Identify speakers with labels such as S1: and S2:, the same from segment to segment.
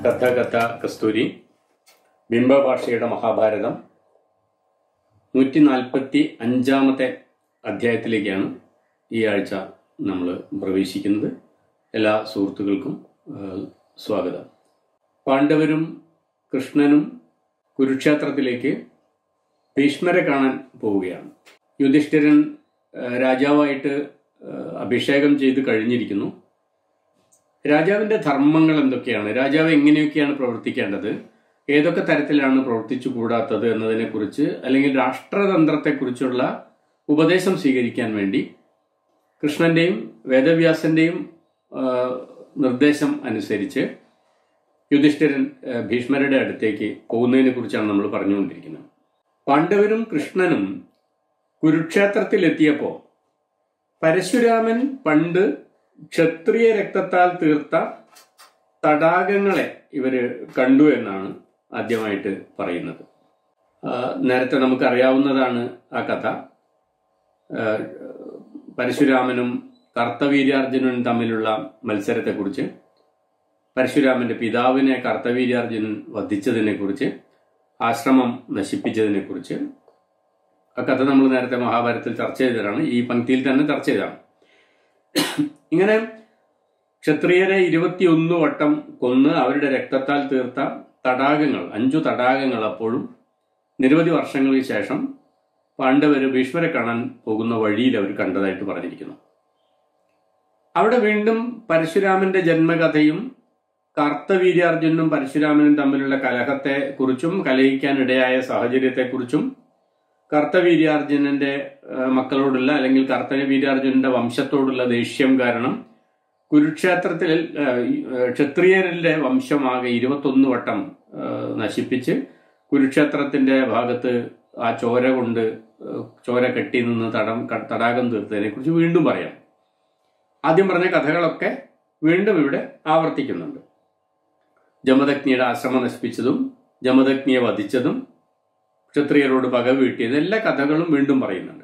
S1: കഥ കഥ കസ്തൂരി ബിംബഭാഷയുടെ മഹാഭാരതം നൂറ്റി നാൽപ്പത്തി അഞ്ചാമത്തെ അധ്യായത്തിലേക്കാണ് ഈ ആഴ്ച നമ്മൾ പ്രവേശിക്കുന്നത് എല്ലാ സുഹൃത്തുക്കൾക്കും ആ, സ്വാഗതം പാണ്ഡവരും കൃഷ്ണനും കുരുക്ഷേത്രത്തിലേക്ക് ഭീഷ്മരെ കാണാൻ പോവുകയാണ് യുധിഷ്ഠിരൻ ആ, രാജാവായിട്ട് ആ, അഭിഷേകം ചെയ്ത് കഴിഞ്ഞിരിക്കുന്നു രാജാവിന്റെ ധർമ്മങ്ങൾ എന്തൊക്കെയാണ് രാജാവ് എങ്ങനെയൊക്കെയാണ് പ്രവർത്തിക്കേണ്ടത് ഏതൊക്കെ തരത്തിലാണ് പ്രവർത്തിച്ചു കൂടാത്തത് എന്നതിനെക്കുറിച്ച് അല്ലെങ്കിൽ രാഷ്ട്രതന്ത്രത്തെക്കുറിച്ചുള്ള ഉപദേശം സ്വീകരിക്കാൻ വേണ്ടി കൃഷ്ണന്റെയും വേദവ്യാസന്റെയും ആ, നിർദ്ദേശം അനുസരിച്ച് യുധിഷ്ഠിരൻ ആ, ഭീഷ്മരുടെ അടുത്തേക്ക് പോകുന്നതിനെ കുറിച്ചാണ് നമ്മൾ പറഞ്ഞുകൊണ്ടിരിക്കുന്നത് പാണ്ഡവരും കൃഷ്ണനും കുരുക്ഷേത്രത്തിലെത്തിയപ്പോ പരശുരാമൻ പണ്ട് ക്ഷത്രിയ രക്തത്താൽ തീർത്ത തടാകങ്ങളെ ഇവര് കണ്ടു എന്നാണ് ആദ്യമായിട്ട് പറയുന്നത് ആ, നേരത്തെ നമുക്കറിയാവുന്നതാണ് ആ കഥ ആ, പരശുരാമനും കർത്തവീര്യാർജുനനും തമ്മിലുള്ള മത്സരത്തെക്കുറിച്ച് പരശുരാമന്റെ പിതാവിനെ കർത്തവീര്യാർജുനൻ വധിച്ചതിനെ കുറിച്ച് ആശ്രമം നശിപ്പിച്ചതിനെ കുറിച്ച് ആ കഥ നമ്മൾ നേരത്തെ മഹാഭാരതത്തിൽ ചർച്ച ചെയ്തതാണ് ഈ പങ്ക്തിയിൽ തന്നെ ചർച്ച ചെയ്തതാണ് ഇങ്ങനെ ക്ഷത്രിയരെ ഇരുപത്തിയൊന്ന് വട്ടം കൊന്ന് അവരുടെ രക്തത്താൽ തീർത്ത തടാകങ്ങൾ അഞ്ചു തടാകങ്ങൾ അപ്പോഴും നിരവധി വർഷങ്ങൾക്ക് ശേഷം പാണ്ഡവര് ഭീഷ്മരെ കാണാൻ പോകുന്ന വഴിയിൽ അവർ കണ്ടതായിട്ട് പറഞ്ഞിരിക്കുന്നു അവിടെ വീണ്ടും പരശുരാമന്റെ ജന്മകഥയും കാർത്തവീര്യാർജുനും പരശുരാമനും തമ്മിലുള്ള കലഹത്തെ കുറിച്ചും കലഹിക്കാനിടയായ സാഹചര്യത്തെക്കുറിച്ചും കർത്തവീര്യാർജുനന്റെ ആ, മക്കളോടുള്ള അല്ലെങ്കിൽ കർത്തവീര്യാർജുനന്റെ വംശത്തോടുള്ള ദേഷ്യം കാരണം കുരുക്ഷേത്രത്തിൽ ആ, ഈ, ആ, ക്ഷത്രിയരുടെ വംശമാകെ ഇരുപത്തൊന്ന് വട്ടം ആ, നശിപ്പിച്ച് കുരുക്ഷേത്രത്തിന്റെ ഭാഗത്ത് ആ ചോര കൊണ്ട് ആ, ചോര കെട്ടി നിന്ന് തടം ക- തടാകം തീർത്തതിനെ കുറിച്ച് വീണ്ടും പറയാം ആദ്യം പറഞ്ഞ കഥകളൊക്കെ വീണ്ടും ഇവിടെ ആവർത്തിക്കുന്നുണ്ട് ജമദഗ്നിയുടെ ആശ്രമം നശിപ്പിച്ചതും ജമദഗ്നിയെ വധിച്ചതും ക്ഷത്രിയരോട് പക വീട്ടിയത് എല്ലാ കഥകളും വീണ്ടും പറയുന്നുണ്ട്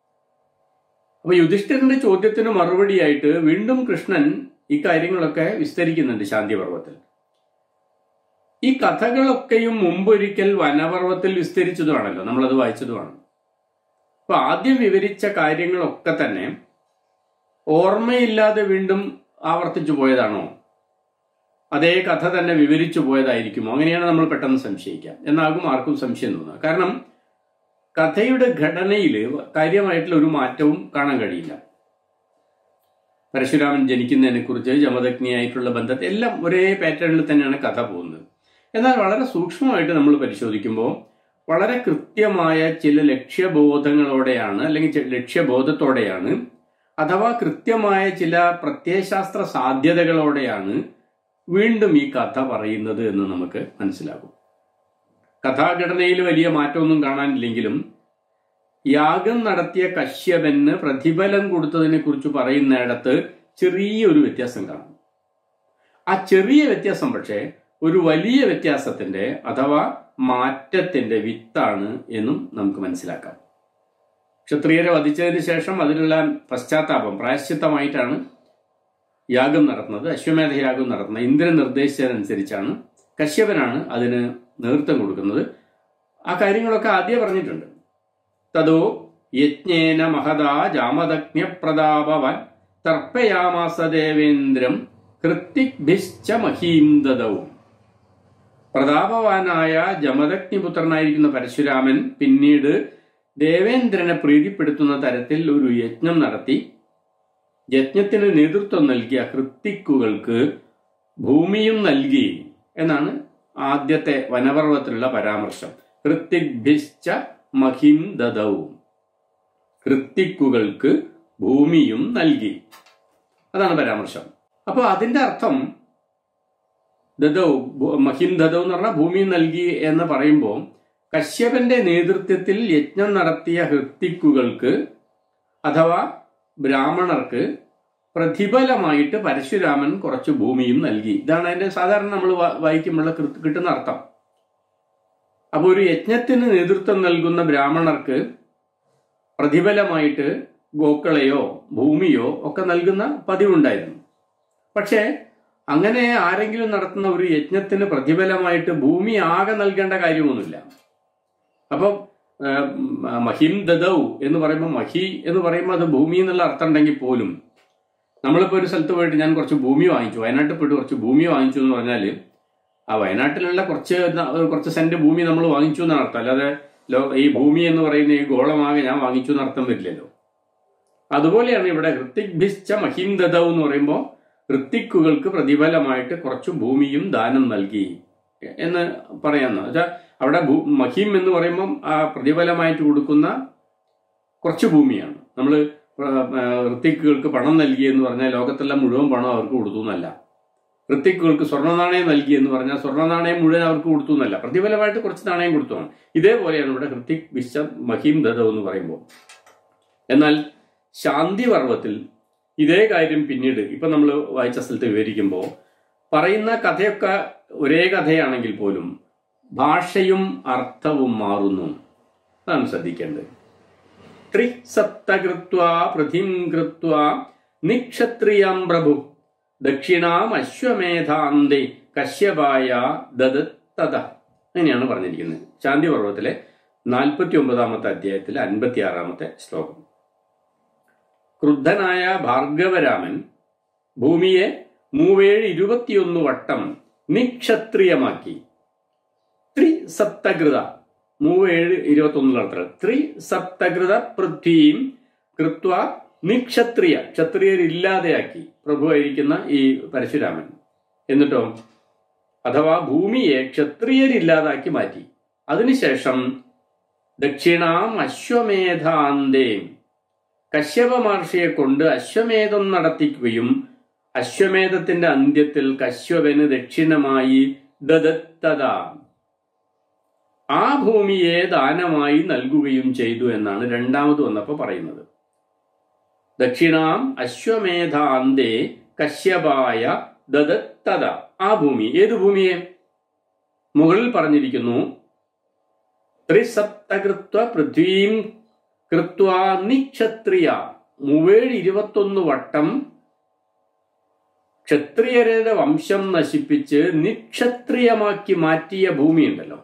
S1: അപ്പൊ യുധിഷ്ഠിരന്റെ ചോദ്യത്തിന് മറുപടിയായിട്ട് വീണ്ടും കൃഷ്ണൻ ഈ കാര്യങ്ങളൊക്കെ വിസ്തരിക്കുന്നുണ്ട് ശാന്തിപർവത്തിൽ ഈ കഥകളൊക്കെയും മുമ്പൊരിക്കൽ വനപർവത്തിൽ വിസ്തരിച്ചതുമാണല്ലോ നമ്മളത് വായിച്ചതുമാണ് അപ്പൊ ആദ്യം വിവരിച്ച കാര്യങ്ങളൊക്കെ തന്നെ ഓർമ്മയില്ലാതെ വീണ്ടും ആവർത്തിച്ചു പോയതാണോ അതേ കഥ തന്നെ വിവരിച്ചു പോയതായിരിക്കുമോ അങ്ങനെയാണ് നമ്മൾ പെട്ടെന്ന് സംശയിക്കാം എന്നാകും ആർക്കും സംശയം തോന്നുക കാരണം കഥയുടെ ഘടനയിൽ കാര്യമായിട്ടുള്ള ഒരു മാറ്റവും കാണാൻ കഴിയില്ല പരശുരാമൻ ജനിക്കുന്നതിനെ കുറിച്ച് ജമദഗ്നിയായിട്ടുള്ള ബന്ധത്തെ എല്ലാം ഒരേ പാറ്റേണിൽ തന്നെയാണ് കഥ പോകുന്നത് എന്നാൽ വളരെ സൂക്ഷ്മമായിട്ട് നമ്മൾ പരിശോധിക്കുമ്പോൾ വളരെ കൃത്യമായ ചില ലക്ഷ്യബോധങ്ങളോടെയാണ് അല്ലെങ്കിൽ ചി- ലക്ഷ്യബോധത്തോടെയാണ് അഥവാ കൃത്യമായ ചില പ്രത്യയശാസ്ത്ര സാധ്യതകളോടെയാണ് വീണ്ടും ഈ കഥ പറയുന്നത് എന്ന് നമുക്ക് മനസ്സിലാകും കഥാഘടനയിൽ വലിയ മാറ്റമൊന്നും കാണാനില്ലെങ്കിലും യാഗം നടത്തിയ കശ്യപന് പ്രതിഫലം കൊടുത്തതിനെ കുറിച്ച് പറയുന്നിടത്ത് ചെറിയൊരു വ്യത്യാസം കാണും ആ ചെറിയ വ്യത്യാസം പക്ഷേ ഒരു വലിയ വ്യത്യാസത്തിന്റെ അഥവാ മാറ്റത്തിന്റെ വിത്താണ് എന്നും നമുക്ക് മനസ്സിലാക്കാം ക്ഷത്രിയരെ വധിച്ചതിന് ശേഷം അതിനുള്ള പശ്ചാത്താപം പ്രായശ്ചിത്തമായിട്ടാണ് യാഗം നടത്തുന്നത് അശ്വമേധ യാഗം നടത്തുന്നത് ഇന്ദ്രൻ നിർദ്ദേശിച്ചതനുസരിച്ചാണ് കശ്യപനാണ് അതിന് നേതൃത്വം കൊടുക്കുന്നത് ആ കാര്യങ്ങളൊക്കെ ആദ്യം പറഞ്ഞിട്ടുണ്ട് തതോ യജ്ഞേന മഹതാ ജാമദഗ്ന പ്രതാപവാൻ തർപ്പയാമാസ ദേവേന്ദ്രം ഹൃത്തിഭിശ്ച മഹീം ദദവും പ്രതാപവാനായ ജമദഗ്നിപുത്രനായിരിക്കുന്ന പരശുരാമൻ പിന്നീട് ദേവേന്ദ്രനെ പ്രീതിപ്പെടുത്തുന്ന തരത്തിൽ ഒരു യജ്ഞം നടത്തി യജ്ഞത്തിന് നേതൃത്വം നൽകിയ ഹൃത്തിക്കുകൾക്ക് ഭൂമിയും നൽകി എന്നാണ് ആദ്യത്തെ വനപർവത്തിലുള്ള പരാമർശം ഹൃത്തിഭിശ്ച മഹിം ദദവും ഹൃത്തിക്കുകൾക്ക് ഭൂമിയും നൽകി അതാണ് പരാമർശം അപ്പൊ അതിന്റെ അർത്ഥം ദദൗ ഭൂ- മഹിം ദദൗ എന്ന് പറഞ്ഞാൽ ഭൂമിയും നൽകി എന്ന് പറയുമ്പോൾ കശ്യപന്റെ നേതൃത്വത്തിൽ യജ്ഞം നടത്തിയ ഹൃത്തിക്കുകൾക്ക് അഥവാ ബ്രാഹ്മണർക്ക് പ്രതിഫലമായിട്ട് പരശുരാമൻ കുറച്ച് ഭൂമിയും നൽകി ഇതാണ് അതിന്റെ സാധാരണ നമ്മൾ വായിക്കുമ്പോൾ കൃ- കിട്ടുന്ന അർത്ഥം അപ്പൊ ഒരു യജ്ഞത്തിന് നേതൃത്വം നൽകുന്ന ബ്രാഹ്മണർക്ക് പ്രതിഫലമായിട്ട് ഗോക്കളെയോ ഭൂമിയോ ഒക്കെ നൽകുന്ന പതിവുണ്ടായിരുന്നു പക്ഷേ അങ്ങനെ ആരെങ്കിലും നടത്തുന്ന ഒരു യജ്ഞത്തിന് പ്രതിഫലമായിട്ട് ഭൂമി ആകെ നൽകേണ്ട കാര്യമൊന്നുമില്ല അപ്പം ഏഹ്, മഹിം ദദൗ എന്ന് പറയുമ്പോൾ മഹി എന്ന് പറയുമ്പോൾ അത് ഭൂമി എന്നുള്ള അർത്ഥം ഉണ്ടെങ്കിൽ പോലും നമ്മളിപ്പോൾ ഒരു സ്ഥലത്ത് പോയിട്ട് ഞാൻ കുറച്ച് ഭൂമി വാങ്ങിച്ചു വയനാട്ടിൽ പോയിട്ട് കുറച്ച് ഭൂമി വാങ്ങിച്ചു എന്ന് പറഞ്ഞാൽ ആ വയനാട്ടിലുള്ള കുറച്ച് ന- കുറച്ച് സെന്റ് ഭൂമി നമ്മൾ വാങ്ങിച്ചു എന്നാണ് അർത്ഥം അല്ലാതെ ലോ- ഈ ഭൂമി എന്ന് പറയുന്ന ഈ ഗോളമാകെ ഞാൻ വാങ്ങിച്ചു എന്ന് അർത്ഥം വരില്ലല്ലോ അതുപോലെയാണ് ഇവിടെ ഹൃത്തിക് ഭിശ്ച മഹിം ദദൗ എന്ന് പറയുമ്പോൾ ഋത്തിക്കുകൾക്ക് പ്രതിഫലമായിട്ട് കുറച്ച് ഭൂമിയും ദാനം നൽകി എന്ന് പറയാന്ന് വെച്ചാൽ അവിടെ ഭൂ- മഹിം എന്ന് പറയുമ്പം ആ പ്രതിഫലമായിട്ട് കൊടുക്കുന്ന കുറച്ച് ഭൂമിയാണ് നമ്മൾ ഋത്തിക്കുകൾക്ക് പണം നൽകി എന്ന് പറഞ്ഞാൽ ലോകത്തെല്ലാം മുഴുവൻ പണം അവർക്ക് കൊടുത്തു എന്നല്ല ഋത്തിക്കുകൾക്ക് സ്വർണ്ണ നാണയം നൽകി എന്ന് പറഞ്ഞാൽ സ്വർണ്ണ നാണയം മുഴുവൻ അവർക്ക് കൊടുത്തു എന്നല്ല പ്രതിഫലമായിട്ട് കുറച്ച് നാണയം കൊടുത്തുമാണ് ഇതേപോലെയാണ് ഇവിടെ ഹൃത്തിക് വിശ്വ മഹിം ദദവ് എന്ന് പറയുമ്പോൾ എന്നാൽ ശാന്തി പർവ്വത്തിൽ ഇതേ കാര്യം പിന്നീട് ഇപ്പൊ നമ്മൾ വായിച്ച സ്ഥലത്ത് വിവരിക്കുമ്പോൾ പറയുന്ന കഥയൊക്കെ ഒരേ കഥയാണെങ്കിൽ പോലും ഭാഷയും അർത്ഥവും മാറുന്നു അതാണ് ശ്രദ്ധിക്കേണ്ടത് ത്രിസപ്തകൃത്വ പൃഥിം കൃത്വ നിക്ഷത്രിയം പ്രഭു ദക്ഷിണാം അശ്വമേധാന്തി കശ്യപായ ദദത്തത അങ്ങനെയാണ് പറഞ്ഞിരിക്കുന്നത് ശാന്തി പർവ്വത്തിലെ നാൽപ്പത്തി ഒമ്പതാമത്തെ അധ്യായത്തിലെ അൻപത്തി ആറാമത്തെ ശ്ലോകം ക്രുദ്ധനായ ഭാർഗവരാമൻ ഭൂമിയെ മൂവേഴ് ഇരുപത്തിയൊന്ന് വട്ടം നിക്ഷത്രിയമാക്കി ത്രിസപ്തകൃത മൂവേഴ് ഇരുപത്തൊന്നിൽ അർത്ഥം ത്രിസപ്തകൃത പൃഥ്വിയും കൃത്വ നിക്ഷത്രിയ ക്ഷത്രിയരില്ലാതെയാക്കി പ്രഭുവായിരിക്കുന്ന ഈ പരശുരാമൻ എന്നിട്ടോ അഥവാ ഭൂമിയെ ക്ഷത്രിയരില്ലാതാക്കി മാറ്റി അതിനുശേഷം ദക്ഷിണാം അശ്വമേധാന്തേ കശ്യപ മഹർഷിയെ കൊണ്ട് അശ്വമേധം നടത്തിക്കുകയും അശ്വമേധത്തിന്റെ അന്ത്യത്തിൽ കശ്യപന് ദക്ഷിണമായി ദദത്തത ആ ഭൂമിയെ ദാനമായി നൽകുകയും ചെയ്തു എന്നാണ് രണ്ടാമത് വന്നപ്പോൾ പറയുന്നത് ദക്ഷിണാം അശ്വമേധാന്തേ കശ്യപായ ദദത്തത ആ ഭൂമി ഏത് ഭൂമിയെ മുകളിൽ പറഞ്ഞിരിക്കുന്നു ത്രിസപ്തകൃത്വ പൃഥ്വീം കൃത്വ നിക്ഷത്രിയ മൂവേഴ് ഇരുപത്തൊന്ന് വട്ടം ക്ഷത്രിയരുടെ വംശം നശിപ്പിച്ച് നിക്ഷത്രിയമാക്കി മാറ്റിയ ഭൂമിയുണ്ടല്ലോ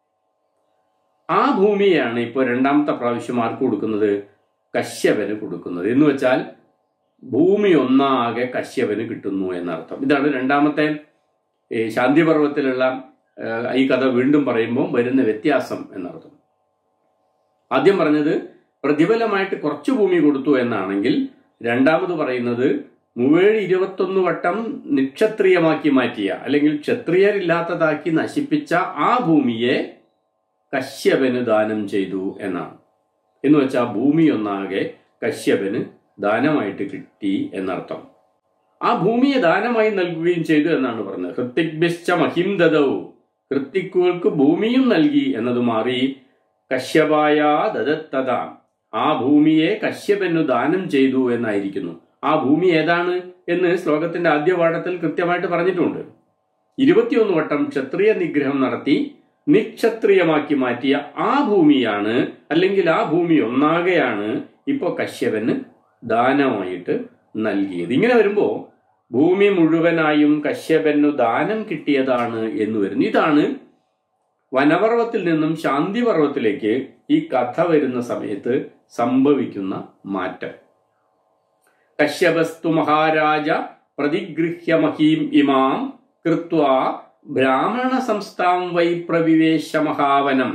S1: ആ ഭൂമിയാണ് ഇപ്പോൾ രണ്ടാമത്തെ പ്രാവശ്യം ആർക്ക് കൊടുക്കുന്നത് കശ്യപന് കൊടുക്കുന്നത് എന്ന് വെച്ചാൽ ഭൂമി ഒന്നാകെ കശ്യപന് കിട്ടുന്നു എന്നർത്ഥം ഇതാണ് രണ്ടാമത്തെ ഈ ശാന്തിപർവത്തിലുള്ള ഏഹ്, ഈ കഥ വീണ്ടും പറയുമ്പോൾ വരുന്ന വ്യത്യാസം എന്നർത്ഥം ആദ്യം പറഞ്ഞത് പ്രതിഫലമായിട്ട് കുറച്ച് ഭൂമി കൊടുത്തു എന്നാണെങ്കിൽ രണ്ടാമത് പറയുന്നത് മൂവേഴ് ഇരുപത്തൊന്ന് വട്ടം നിക്ഷത്രിയമാക്കി മാറ്റിയ അല്ലെങ്കിൽ ക്ഷത്രിയരില്ലാത്തതാക്കി നശിപ്പിച്ച ആ ഭൂമിയെ കശ്യപന് ദാനം ചെയ്തു എന്നാണ് എന്ന് വെച്ചാൽ ഭൂമി ഒന്നാകെ കശ്യപന് ദാനമായിട്ട് കിട്ടി എന്നർത്ഥം ആ ഭൂമിയെ ദാനമായി നൽകുകയും ചെയ്തു എന്നാണ് പറഞ്ഞത് ഹൃത്തിക്ഭിശ്ച മഹിം ദദവും ഹൃത്തിക്കുകൾക്ക് ഭൂമിയും നൽകി എന്നത് മാറി കശ്യപായ ദദത്തത ആ ഭൂമിയെ കശ്യപനു ദാനം ചെയ്തു എന്നായിരിക്കുന്നു ആ ഭൂമി ഏതാണ് എന്ന് ശ്ലോകത്തിന്റെ ആദ്യ പാഠത്തിൽ കൃത്യമായിട്ട് പറഞ്ഞിട്ടുണ്ട് ഇരുപത്തിയൊന്ന് വട്ടം ക്ഷത്രിയ നിഗ്രഹം നടത്തി നിക്ഷത്രിയമാക്കി മാറ്റിയ ആ ഭൂമിയാണ് അല്ലെങ്കിൽ ആ ഭൂമി ഒന്നാകെയാണ് ഇപ്പോ കശ്യപന് ദാനമായിട്ട് നൽകിയത് ഇങ്ങനെ വരുമ്പോ ഭൂമി മുഴുവനായും കശ്യപനു ദാനം കിട്ടിയതാണ് എന്ന് വരുന്നു ഇതാണ് വനപർവത്തിൽ നിന്നും ശാന്തിപർവത്തിലേക്ക് ഈ കഥ വരുന്ന സമയത്ത് സംഭവിക്കുന്ന മാറ്റം കശ്യപസ്തു മഹാരാജ പ്രതിഗൃഹ്യ മഹീം ഇമാം കൃത്വ ബ്രാഹ്മണ സംസ്ഥാം വൈ പ്രവിവേശ മഹാവനം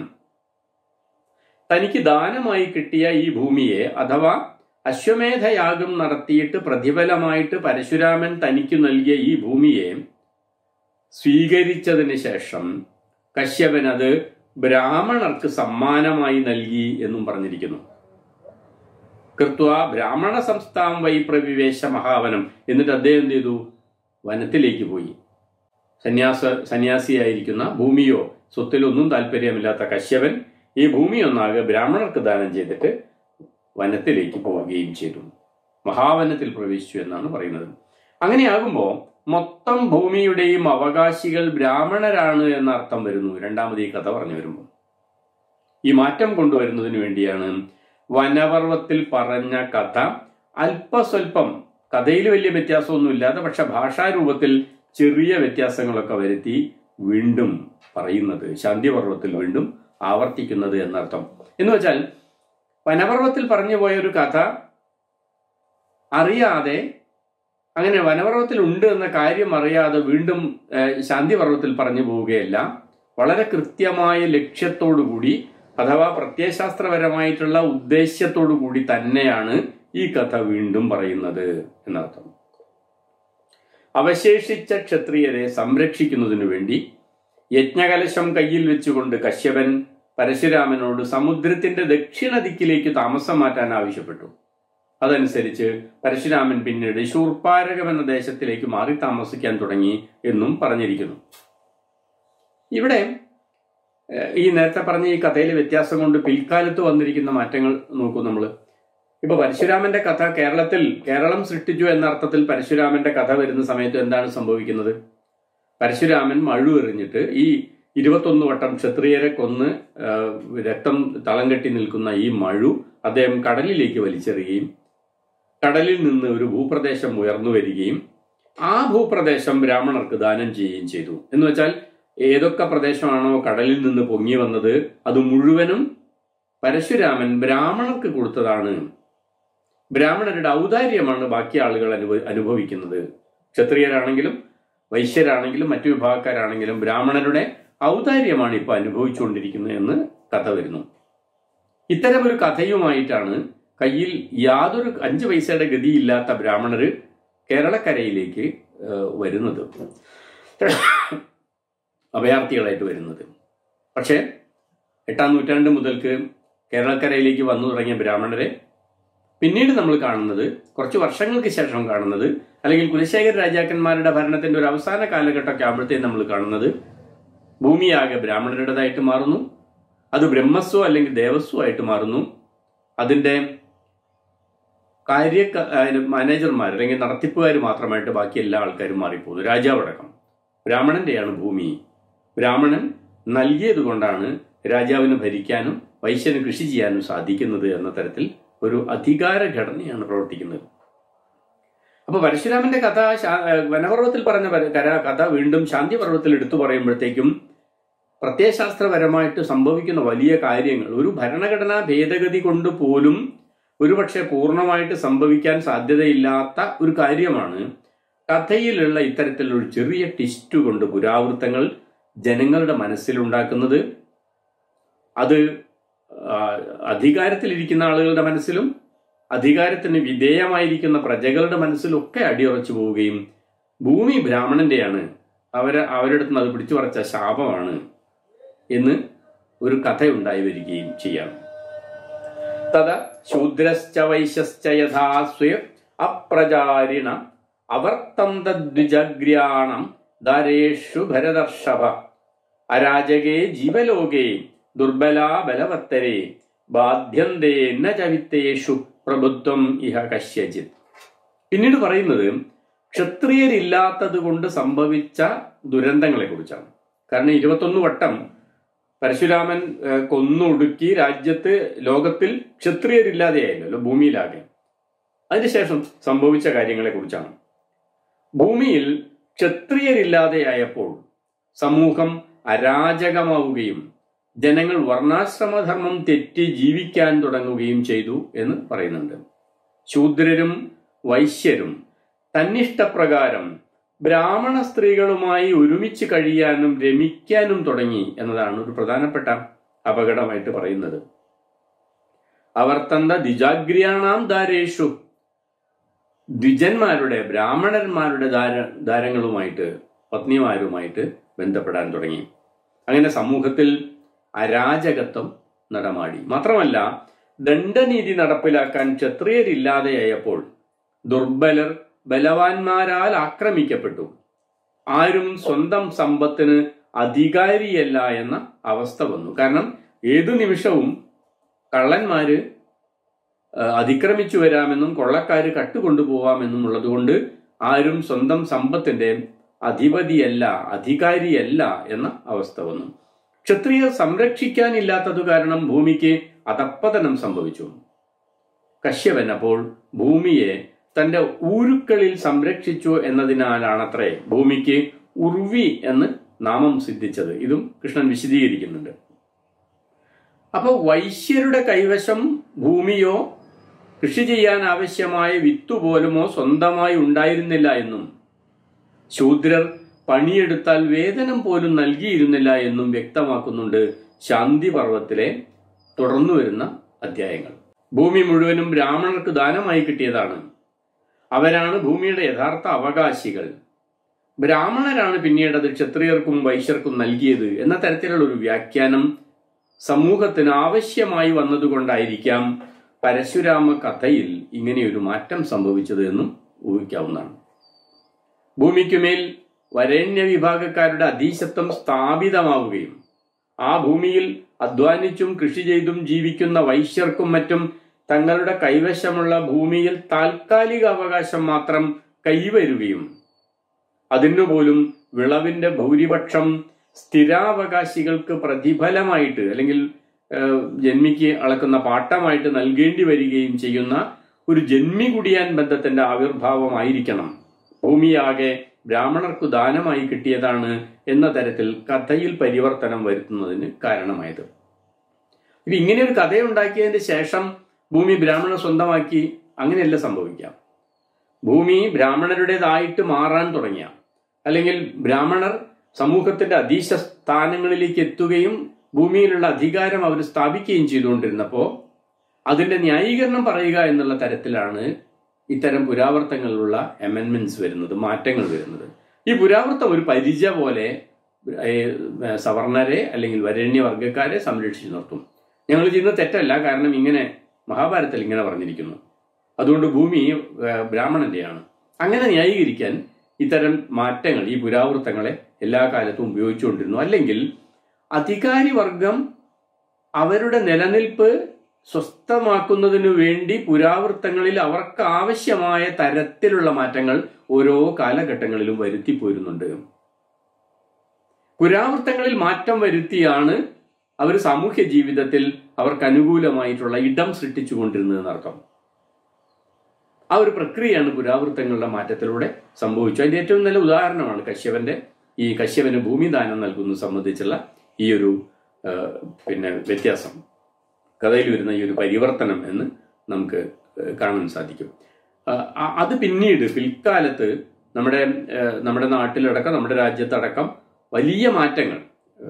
S1: തനിക്ക് ദാനമായി കിട്ടിയ ഈ ഭൂമിയെ അഥവാ അശ്വമേധയാഗം നടത്തിയിട്ട് പ്രതിഫലമായിട്ട് പരശുരാമൻ തനിക്ക് നൽകിയ ഈ ഭൂമിയെ സ്വീകരിച്ചതിന് ശേഷം കശ്യപൻ അത് ബ്രാഹ്മണർക്ക് സമ്മാനമായി നൽകി എന്നും പറഞ്ഞിരിക്കുന്നു കൃത്വ ബ്രാഹ്മണ സംസ്ഥാം വൈ പ്രവിവേശ മഹാവനം എന്നിട്ട് അദ്ദേഹം എന്ത് ചെയ്തു വനത്തിലേക്ക് പോയി സന്യാസ സന്യാസിയായിരിക്കുന്ന ഭൂമിയോ സ്വത്തിലൊന്നും താല്പര്യമില്ലാത്ത കശ്യപൻ ഈ ഭൂമി ഒന്നാകെ ബ്രാഹ്മണർക്ക് ദാനം ചെയ്തിട്ട് വനത്തിലേക്ക് പോവുകയും ചെയ്തു മഹാവനത്തിൽ പ്രവേശിച്ചു എന്നാണ് പറയുന്നത് അങ്ങനെയാകുമ്പോൾ മൊത്തം ഭൂമിയുടെയും അവകാശികൾ ബ്രാഹ്മണരാണ് എന്ന അർത്ഥം വരുന്നു രണ്ടാമത് ഈ കഥ പറഞ്ഞു വരുമ്പോൾ ഈ മാറ്റം കൊണ്ടുവരുന്നതിന് വേണ്ടിയാണ് വനപർവത്തിൽ പറഞ്ഞ കഥ അല്പസ്വല്പം കഥയിൽ വലിയ വ്യത്യാസമൊന്നും ഇല്ലാതെ പക്ഷെ ഭാഷാരൂപത്തിൽ ചെറിയ വ്യത്യാസങ്ങളൊക്കെ വരുത്തി വീണ്ടും പറയുന്നത് ശാന്തിപർവത്തിൽ വീണ്ടും ആവർത്തിക്കുന്നത് എന്നർത്ഥം എന്ന് വെച്ചാൽ വനപർവത്തിൽ പറഞ്ഞു പോയ ഒരു കഥ അറിയാതെ അങ്ങനെ വനപർവത്തിൽ ഉണ്ട് എന്ന കാര്യം അറിയാതെ വീണ്ടും ഏഹ്, ശാന്തിപർവത്തിൽ പറഞ്ഞു പോവുകയല്ല വളരെ കൃത്യമായ ലക്ഷ്യത്തോടുകൂടി അഥവാ പ്രത്യയശാസ്ത്രപരമായിട്ടുള്ള ഉദ്ദേശ്യത്തോടു കൂടി തന്നെയാണ് ഈ കഥ വീണ്ടും പറയുന്നത് എന്നർത്ഥം അവശേഷിച്ച ക്ഷത്രിയരെ സംരക്ഷിക്കുന്നതിനു വേണ്ടി യജ്ഞകലശം കയ്യിൽ വെച്ചുകൊണ്ട് കശ്യപൻ പരശുരാമനോട് സമുദ്രത്തിന്റെ ദക്ഷിണ ദിക്കിലേക്ക് താമസം മാറ്റാൻ ആവശ്യപ്പെട്ടു അതനുസരിച്ച് പരശുരാമൻ പിന്നീട് ശൂർപ്പാരകം എന്ന ദേശത്തിലേക്ക് മാറി താമസിക്കാൻ തുടങ്ങി എന്നും പറഞ്ഞിരിക്കുന്നു ഇവിടെ ഏഹ്, ഈ നേരത്തെ പറഞ്ഞ ഈ കഥയിലെ വ്യത്യാസം കൊണ്ട് പിൽക്കാലത്ത് വന്നിരിക്കുന്ന മാറ്റങ്ങൾ നോക്കൂ നമ്മൾ ഇപ്പൊ പരശുരാമന്റെ കഥ കേരളത്തിൽ കേരളം സൃഷ്ടിച്ചു എന്ന അർത്ഥത്തിൽ പരശുരാമന്റെ കഥ വരുന്ന സമയത്ത് എന്താണ് സംഭവിക്കുന്നത് പരശുരാമൻ മഴു എറിഞ്ഞിട്ട് ഈ ഇരുപത്തൊന്ന് വട്ടം ക്ഷത്രിയരെ കൊന്ന് ആ, രക്തം തളം കെട്ടി നിൽക്കുന്ന ഈ മഴു അദ്ദേഹം കടലിലേക്ക് വലിച്ചെറിയുകയും കടലിൽ നിന്ന് ഒരു ഭൂപ്രദേശം ഉയർന്നു വരികയും ആ ഭൂപ്രദേശം ബ്രാഹ്മണർക്ക് ദാനം ചെയ്യുകയും ചെയ്തു എന്ന് വെച്ചാൽ ഏതൊക്കെ പ്രദേശമാണോ കടലിൽ നിന്ന് പൊങ്ങി വന്നത് അത് മുഴുവനും പരശുരാമൻ ബ്രാഹ്മണർക്ക് കൊടുത്തതാണ് ബ്രാഹ്മണരുടെ ഔദാര്യമാണ് ബാക്കി ആളുകൾ അനുഭവ അനുഭവിക്കുന്നത് ക്ഷത്രിയരാണെങ്കിലും വൈശ്യരാണെങ്കിലും മറ്റു വിഭാഗക്കാരാണെങ്കിലും ബ്രാഹ്മണരുടെ ഔദാര്യമാണ് ഇപ്പൊ അനുഭവിച്ചുകൊണ്ടിരിക്കുന്നത് എന്ന് കഥ വരുന്നു ഇത്തരമൊരു കഥയുമായിട്ടാണ് കയ്യിൽ യാതൊരു അഞ്ച് പൈസയുടെ ഗതിയില്ലാത്ത ബ്രാഹ്മണര് കേരളക്കരയിലേക്ക് ഏഹ്, വരുന്നത് അഭയാർത്ഥികളായിട്ട് വരുന്നത് പക്ഷേ എട്ടാം നൂറ്റാണ്ട് മുതൽക്ക് കേരളക്കരയിലേക്ക് വന്നു തുടങ്ങിയ ബ്രാഹ്മണരെ പിന്നീട് നമ്മൾ കാണുന്നത് കുറച്ച് വർഷങ്ങൾക്ക് ശേഷം കാണുന്നത് അല്ലെങ്കിൽ കുലശേഖര രാജാക്കന്മാരുടെ ഭരണത്തിന്റെ ഒരു അവസാന കാലഘട്ടമൊക്കെ ആകുമ്പോഴത്തേക്കും നമ്മൾ കാണുന്നത് ഭൂമിയാകെ ബ്രാഹ്മണരുടേതായിട്ട് മാറുന്നു അത് ബ്രഹ്മസ്വ അല്ലെങ്കിൽ ദേവസ്വ ആയിട്ട് മാറുന്നു അതിന്റെ കാര്യ മാനേജർമാർ അല്ലെങ്കിൽ നടത്തിപ്പുകാർ മാത്രമായിട്ട് ബാക്കി എല്ലാ ആൾക്കാരും മാറിപ്പോകുന്നു രാജാവടക്കം ബ്രാഹ്മണന്റെയാണ് ഭൂമി ബ്രാഹ്മണൻ നൽകിയത് കൊണ്ടാണ് രാജാവിന് ഭരിക്കാനും വൈശ്യന് കൃഷി ചെയ്യാനും സാധിക്കുന്നത് എന്ന തരത്തിൽ ഒരു അധികാര ഘടനയാണ് പ്രവർത്തിക്കുന്നത് അപ്പൊ പരശുരാമന്റെ കഥ ശാ- ഏഹ് വനപർവ്വത്തിൽ പറഞ്ഞ പര- കര- കഥ വീണ്ടും ശാന്തി പർവ്വത്തിൽ എടുത്തു പറയുമ്പോഴത്തേക്കും പ്രത്യയശാസ്ത്രപരമായിട്ട് സംഭവിക്കുന്ന വലിയ കാര്യങ്ങൾ ഒരു ഭരണഘടനാ ഭേദഗതി കൊണ്ട് പോലും ഒരുപക്ഷെ പൂർണ്ണമായിട്ട് സംഭവിക്കാൻ സാധ്യതയില്ലാത്ത ഒരു കാര്യമാണ് കഥയിലുള്ള ഇത്തരത്തിലൊരു ചെറിയ ടിസ്റ്റ് കൊണ്ട് പുരാവൃത്തങ്ങൾ ജനങ്ങളുടെ മനസ്സിലുണ്ടാക്കുന്നത് അത് ആ, അധികാരത്തിലിരിക്കുന്ന ആളുകളുടെ മനസ്സിലും അധികാരത്തിന് വിധേയമായിരിക്കുന്ന പ്രജകളുടെ മനസ്സിലൊക്കെ അടിയുറച്ചു പോവുകയും ഭൂമി ബ്രാഹ്മണന്റെയാണ് അവരെ അവരുടെ അത് പിടിച്ചു പറിച്ച ശാപമാണ് എന്ന് ഒരു കഥ ഉണ്ടായി വരികയും ചെയ്യാം തത ശൂദ്രശ്ച വൈശ്യശ്ച യഥാ സ്വയം അപ്രചാരിണ അവർത്തന്തദ്വിജഗ്ര്യാണം ദാരേഷു ഭരതർഷഭ അരാജകേ ജീവലോകേ ദുർബലാ ബലവത്തരേ ബാധ്യന്തേ ന ചവിത്തേഷു പ്രഭുത്വം ഇഹ കശ്യജിത് പിന്നീട് പറയുന്നത് ക്ഷത്രിയരില്ലാത്തത് കൊണ്ട് സംഭവിച്ച ദുരന്തങ്ങളെ കുറിച്ചാണ് കാരണം ഇരുപത്തൊന്ന് വട്ടം പരശുരാമൻ ഏഹ്, കൊന്നൊടുക്കി രാജ്യത്ത് ലോകത്തിൽ ക്ഷത്രിയരില്ലാതെയായല്ലോ ഭൂമിയിലാകെ അതിനുശേഷം സംഭവിച്ച കാര്യങ്ങളെ കുറിച്ചാണ് ഭൂമിയിൽ ക്ഷത്രിയരില്ലാതെയായപ്പോൾ സമൂഹം അരാജകമാവുകയും ജനങ്ങൾ വർണ്ണാശ്രമധർമ്മം തെറ്റി ജീവിക്കാൻ തുടങ്ങുകയും ചെയ്തു എന്ന് പറയുന്നുണ്ട് ശൂദ്രരും വൈശ്യരും തന്നിഷ്ടപ്രകാരം ബ്രാഹ്മണ സ്ത്രീകളുമായി ഒരുമിച്ച് കഴിയാനും രമിക്കാനും തുടങ്ങി എന്നതാണ് ഒരു പ്രധാനപ്പെട്ട അപകടമായിട്ട് പറയുന്നത് അവർ തന്ത ദ്വിജാഗ്രിയാണാം ദാരേഷു ദ്വിജന്മാരുടെ ബ്രാഹ്മണന്മാരുടെ ദാര ദാരങ്ങളുമായിട്ട് പത്നിമാരുമായിട്ട് ബന്ധപ്പെടാൻ തുടങ്ങി അങ്ങനെ സമൂഹത്തിൽ അരാജകത്വം നടമാടി മാത്രമല്ല ദണ്ഡനീതി നടപ്പിലാക്കാൻ ക്ഷത്രിയരില്ലാതെയായപ്പോൾ ദുർബലർ ബലവാന്മാരാൽ ആക്രമിക്കപ്പെട്ടു ആരും സ്വന്തം സമ്പത്തിന് അധികാരിയല്ല എന്ന അവസ്ഥ വന്നു കാരണം ഏതു നിമിഷവും കള്ളന്മാര് ആ, അതിക്രമിച്ചു വരാമെന്നും കൊള്ളക്കാര് കട്ടുകൊണ്ടുപോവാമെന്നും ഉള്ളതുകൊണ്ട് ആരും സ്വന്തം സമ്പത്തിന്റെ അധിപതിയല്ല അധികാരിയല്ല എന്ന അവസ്ഥ വന്നു ക്ഷത്രിയർ സംരക്ഷിക്കാനില്ലാത്തതു കാരണം ഭൂമിക്ക് അധപ്പതനം സംഭവിച്ചു കശ്യപൻ അപ്പോൾ ഭൂമിയെ തന്റെ ഊരുക്കളിൽ സംരക്ഷിച്ചു എന്നതിനാലാണത്രേ ഭൂമിക്ക് ഉർവി എന്ന് നാമം സിദ്ധിച്ചത് ഇതും കൃഷ്ണൻ വിശദീകരിക്കുന്നുണ്ട് അപ്പൊ വൈശ്യരുടെ കൈവശം ഭൂമിയോ കൃഷി ചെയ്യാൻ ആവശ്യമായ വിത്തു പോലുമോ സ്വന്തമായി ഉണ്ടായിരുന്നില്ല എന്നും ശൂദ്രർ പണിയെടുത്താൽ വേതനം പോലും നൽകിയിരുന്നില്ല എന്നും വ്യക്തമാക്കുന്നുണ്ട് ശാന്തി പർവ്വത്തിലെ തുടർന്നു വരുന്ന അധ്യായങ്ങൾ ഭൂമി മുഴുവനും ബ്രാഹ്മണർക്ക് ദാനമായി കിട്ടിയതാണ് അവരാണ് ഭൂമിയുടെ യഥാർത്ഥ അവകാശികൾ ബ്രാഹ്മണരാണ് പിന്നീട് അത് ക്ഷത്രിയർക്കും വൈശ്യർക്കും നൽകിയത് എന്ന തരത്തിലുള്ള ഒരു വ്യാഖ്യാനം സമൂഹത്തിന് ആവശ്യമായി വന്നതുകൊണ്ടായിരിക്കാം പരശുരാമ കഥയിൽ ഇങ്ങനെയൊരു മാറ്റം സംഭവിച്ചത് എന്നും ഊഹിക്കാവുന്നതാണ് ഭൂമിക്കുമേൽ വരേണ്യ വിഭാഗക്കാരുടെ അധീശത്വം സ്ഥാപിതമാവുകയും ആ ഭൂമിയിൽ അധ്വാനിച്ചും കൃഷി ചെയ്തും ജീവിക്കുന്ന വൈശ്യർക്കും മറ്റും തങ്ങളുടെ കൈവശമുള്ള ഭൂമിയിൽ താൽക്കാലിക അവകാശം മാത്രം കൈവരുകയും അതിനുപോലും വിളവിന്റെ ഭൂരിപക്ഷം സ്ഥിരാവകാശികൾക്ക് പ്രതിഫലമായിട്ട് അല്ലെങ്കിൽ ഏഹ്, ജന്മിക്ക് അളക്കുന്ന പാട്ടമായിട്ട് നൽകേണ്ടി വരികയും ചെയ്യുന്ന ഒരു ജന്മി കുടിയാൻ ബന്ധത്തിന്റെ ആവിർഭാവമായിരിക്കണം ഭൂമിയാകെ ബ്രാഹ്മണർക്കു ദാനമായി കിട്ടിയതാണ് എന്ന തരത്തിൽ കഥയിൽ പരിവർത്തനം വരുത്തുന്നതിന് കാരണമായത് ഇനി ഇങ്ങനെ ഒരു കഥയുണ്ടാക്കിയതിന് ശേഷം ഭൂമി ബ്രാഹ്മണർ സ്വന്തമാക്കി അങ്ങനെയല്ല സംഭവിക്കാം ഭൂമി ബ്രാഹ്മണരുടേതായിട്ട് മാറാൻ തുടങ്ങിയ അല്ലെങ്കിൽ ബ്രാഹ്മണർ സമൂഹത്തിന്റെ അധീശ സ്ഥാനങ്ങളിലേക്ക് എത്തുകയും ഭൂമിയിലുള്ള അധികാരം അവർ സ്ഥാപിക്കുകയും ചെയ്തുകൊണ്ടിരുന്നപ്പോൾ അതിന്റെ ന്യായീകരണം പറയുക എന്നുള്ള തരത്തിലാണ് ഇത്തരം പുരാവർത്തങ്ങളിലുള്ള അമെൻമെന്റ്സ് വരുന്നത് മാറ്റങ്ങൾ വരുന്നത് ഈ പുരാവർത്തം ഒരു പരിച പോലെ ഏഹ്, സവർണരെ അല്ലെങ്കിൽ വരണ്യവർഗക്കാരെ സംരക്ഷിച്ചു നിർത്തും ഞങ്ങൾ ചെയ്യുന്നത് തെറ്റല്ല കാരണം ഇങ്ങനെ മഹാഭാരതത്തിൽ ഇങ്ങനെ പറഞ്ഞിരിക്കുന്നു അതുകൊണ്ട് ഭൂമി ഏഹ്, ബ്രാഹ്മണന്റെയാണ് അങ്ങനെ ന്യായീകരിക്കാൻ ഇത്തരം മാറ്റങ്ങൾ ഈ പുരാവൃത്തങ്ങളെ എല്ലാ കാലത്തും ഉപയോഗിച്ചുകൊണ്ടിരുന്നു അല്ലെങ്കിൽ അധികാരി വർഗം അവരുടെ നിലനിൽപ്പ് സ്വസ്ഥമാക്കുന്നതിനു വേണ്ടി പുരാവൃത്തങ്ങളിൽ അവർക്ക് ആവശ്യമായ തരത്തിലുള്ള മാറ്റങ്ങൾ ഓരോ കാലഘട്ടങ്ങളിലും വരുത്തിപ്പോരുന്നുണ്ട് പുരാവൃത്തങ്ങളിൽ മാറ്റം വരുത്തിയാണ് അവർ സാമൂഹ്യ ജീവിതത്തിൽ അവർക്ക് അനുകൂലമായിട്ടുള്ള ഇടം സൃഷ്ടിച്ചുകൊണ്ടിരുന്നതെന്ന് അർത്ഥം ആ ഒരു പ്രക്രിയയാണ് പുരാവൃത്തങ്ങളുടെ മാറ്റത്തിലൂടെ സംഭവിച്ചു അതിന്റെ ഏറ്റവും നല്ല ഉദാഹരണമാണ് കശ്യപന്റെ ഈ കശ്യപന് ഭൂമിദാനം നൽകുന്നത് സംബന്ധിച്ചുള്ള ഈ ഒരു ആ, പിന്നെ വ്യത്യാസം കഥയിൽ വരുന്ന ഈ ഒരു പരിവർത്തനം എന്ന് നമുക്ക് ആ, കാണാൻ സാധിക്കും ആ, ആ- അത് പിന്നീട് പിൽക്കാലത്ത് നമ്മുടെ ആ, നമ്മുടെ നാട്ടിലടക്കം നമ്മുടെ രാജ്യത്തടക്കം വലിയ മാറ്റങ്ങൾ ആ,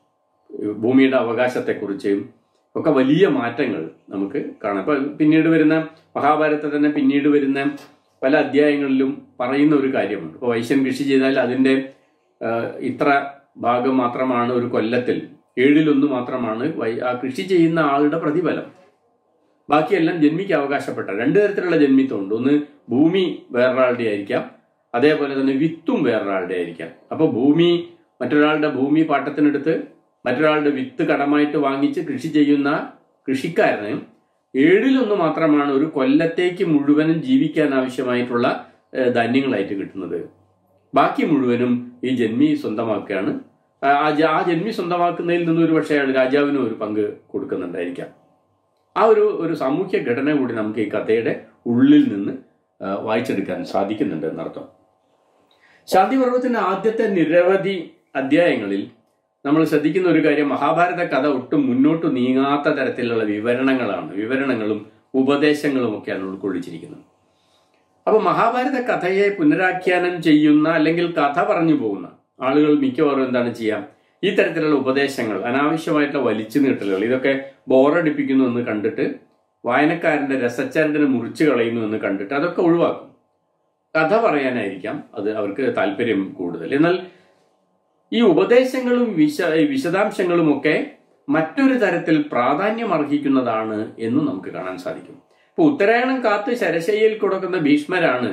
S1: ഭൂമിയുടെ അവകാശത്തെക്കുറിച്ച് ഒക്കെ വലിയ മാറ്റങ്ങൾ നമുക്ക് കാണാം ഇപ്പൊ പിന്നീട് വരുന്ന മഹാഭാരതത്തിൽ തന്നെ പിന്നീട് വരുന്ന പല അധ്യായങ്ങളിലും പറയുന്ന ഒരു കാര്യമുണ്ട് ഇപ്പൊ വൈശ്യൻ കൃഷി ചെയ്താൽ അതിന്റെ ആ, ഇത്ര ഭാഗം മാത്രമാണ് ഒരു കൊല്ലത്തിൽ ഏഴിലൊന്ന് മാത്രമാണ് വൈ- ആ കൃഷി ചെയ്യുന്ന ആളുടെ പ്രതിഫലം ബാക്കിയെല്ലാം ജന്മിക്ക് അവകാശപ്പെട്ട രണ്ട് തരത്തിലുള്ള ജന്മിത്വമുണ്ട് ഒന്ന് ഭൂമി വേറൊരാളുടെ ആയിരിക്കാം അതേപോലെ തന്നെ വിത്തും വേറൊരാളുടെ ആയിരിക്കാം അപ്പൊ ഭൂമി മറ്റൊരാളുടെ ഭൂമി പാട്ടത്തിനെടുത്ത് മറ്റൊരാളുടെ വിത്ത് കടമായിട്ട് വാങ്ങിച്ച് കൃഷി ചെയ്യുന്ന കൃഷിക്കാരന് ഏഴിലൊന്ന് മാത്രമാണ് ഒരു കൊല്ലത്തേക്ക് മുഴുവനും ജീവിക്കാൻ ആവശ്യമായിട്ടുള്ള ഏഹ്, ധാന്യങ്ങളായിട്ട് കിട്ടുന്നത് ബാക്കി മുഴുവനും ഈ ജന്മി സ്വന്തമാക്കുകയാണ് ആ ആ ജ- ആ ജന്മി സ്വന്തമാക്കുന്നതിൽ നിന്ന് ഒരു പക്ഷേ അയാൾ രാജാവിനും ഒരു പങ്ക് കൊടുക്കുന്നുണ്ടായിരിക്കാം ആ ഒരു ഒരു സാമൂഹ്യ ഘടന കൂടി നമുക്ക് ഈ കഥയുടെ ഉള്ളിൽ നിന്ന് ആ, വായിച്ചെടുക്കാൻ സാധിക്കുന്നുണ്ട് എന്നർത്ഥം ശാന്തിപർവത്തിന്റെ ആദ്യത്തെ നിരവധി അധ്യായങ്ങളിൽ നമ്മൾ ശ്രദ്ധിക്കുന്ന ഒരു കാര്യം മഹാഭാരത കഥ ഒട്ടും മുന്നോട്ട് നീങ്ങാത്ത തരത്തിലുള്ള വിവരണങ്ങളാണ് വിവരണങ്ങളും ഉപദേശങ്ങളും ഒക്കെയാണ് ഉൾക്കൊള്ളിച്ചിരിക്കുന്നത് അപ്പൊ മഹാഭാരത കഥയെ പുനരാഖ്യാനം ചെയ്യുന്ന അല്ലെങ്കിൽ കഥ പറഞ്ഞു പോകുന്ന ആളുകൾ മിക്കവാറും എന്താണ് ചെയ്യാം ഈ തരത്തിലുള്ള ഉപദേശങ്ങൾ അനാവശ്യമായിട്ടുള്ള വലിച്ചു നീട്ടലുകൾ ഇതൊക്കെ ബോറടിപ്പിക്കുന്നു എന്ന് കണ്ടിട്ട് വായനക്കാരന്റെ രസച്ചരടിനെ മുറിച്ചു കളയുന്നു എന്ന് കണ്ടിട്ട് അതൊക്കെ ഒഴിവാക്കും കഥ പറയാനായിരിക്കാം അത് അവർക്ക് താല്പര്യം കൂടുതൽ എന്നാൽ ഈ ഉപദേശങ്ങളും വിശ വിശദാംശങ്ങളും ഒക്കെ മറ്റൊരു തരത്തിൽ പ്രാധാന്യം അർഹിക്കുന്നതാണ് എന്നും നമുക്ക് കാണാൻ സാധിക്കും ഇപ്പൊ ഉത്തരായണം കാത്ത് ശരശയ്യയിൽ കൊടുക്കുന്ന ഭീഷ്മരാണ്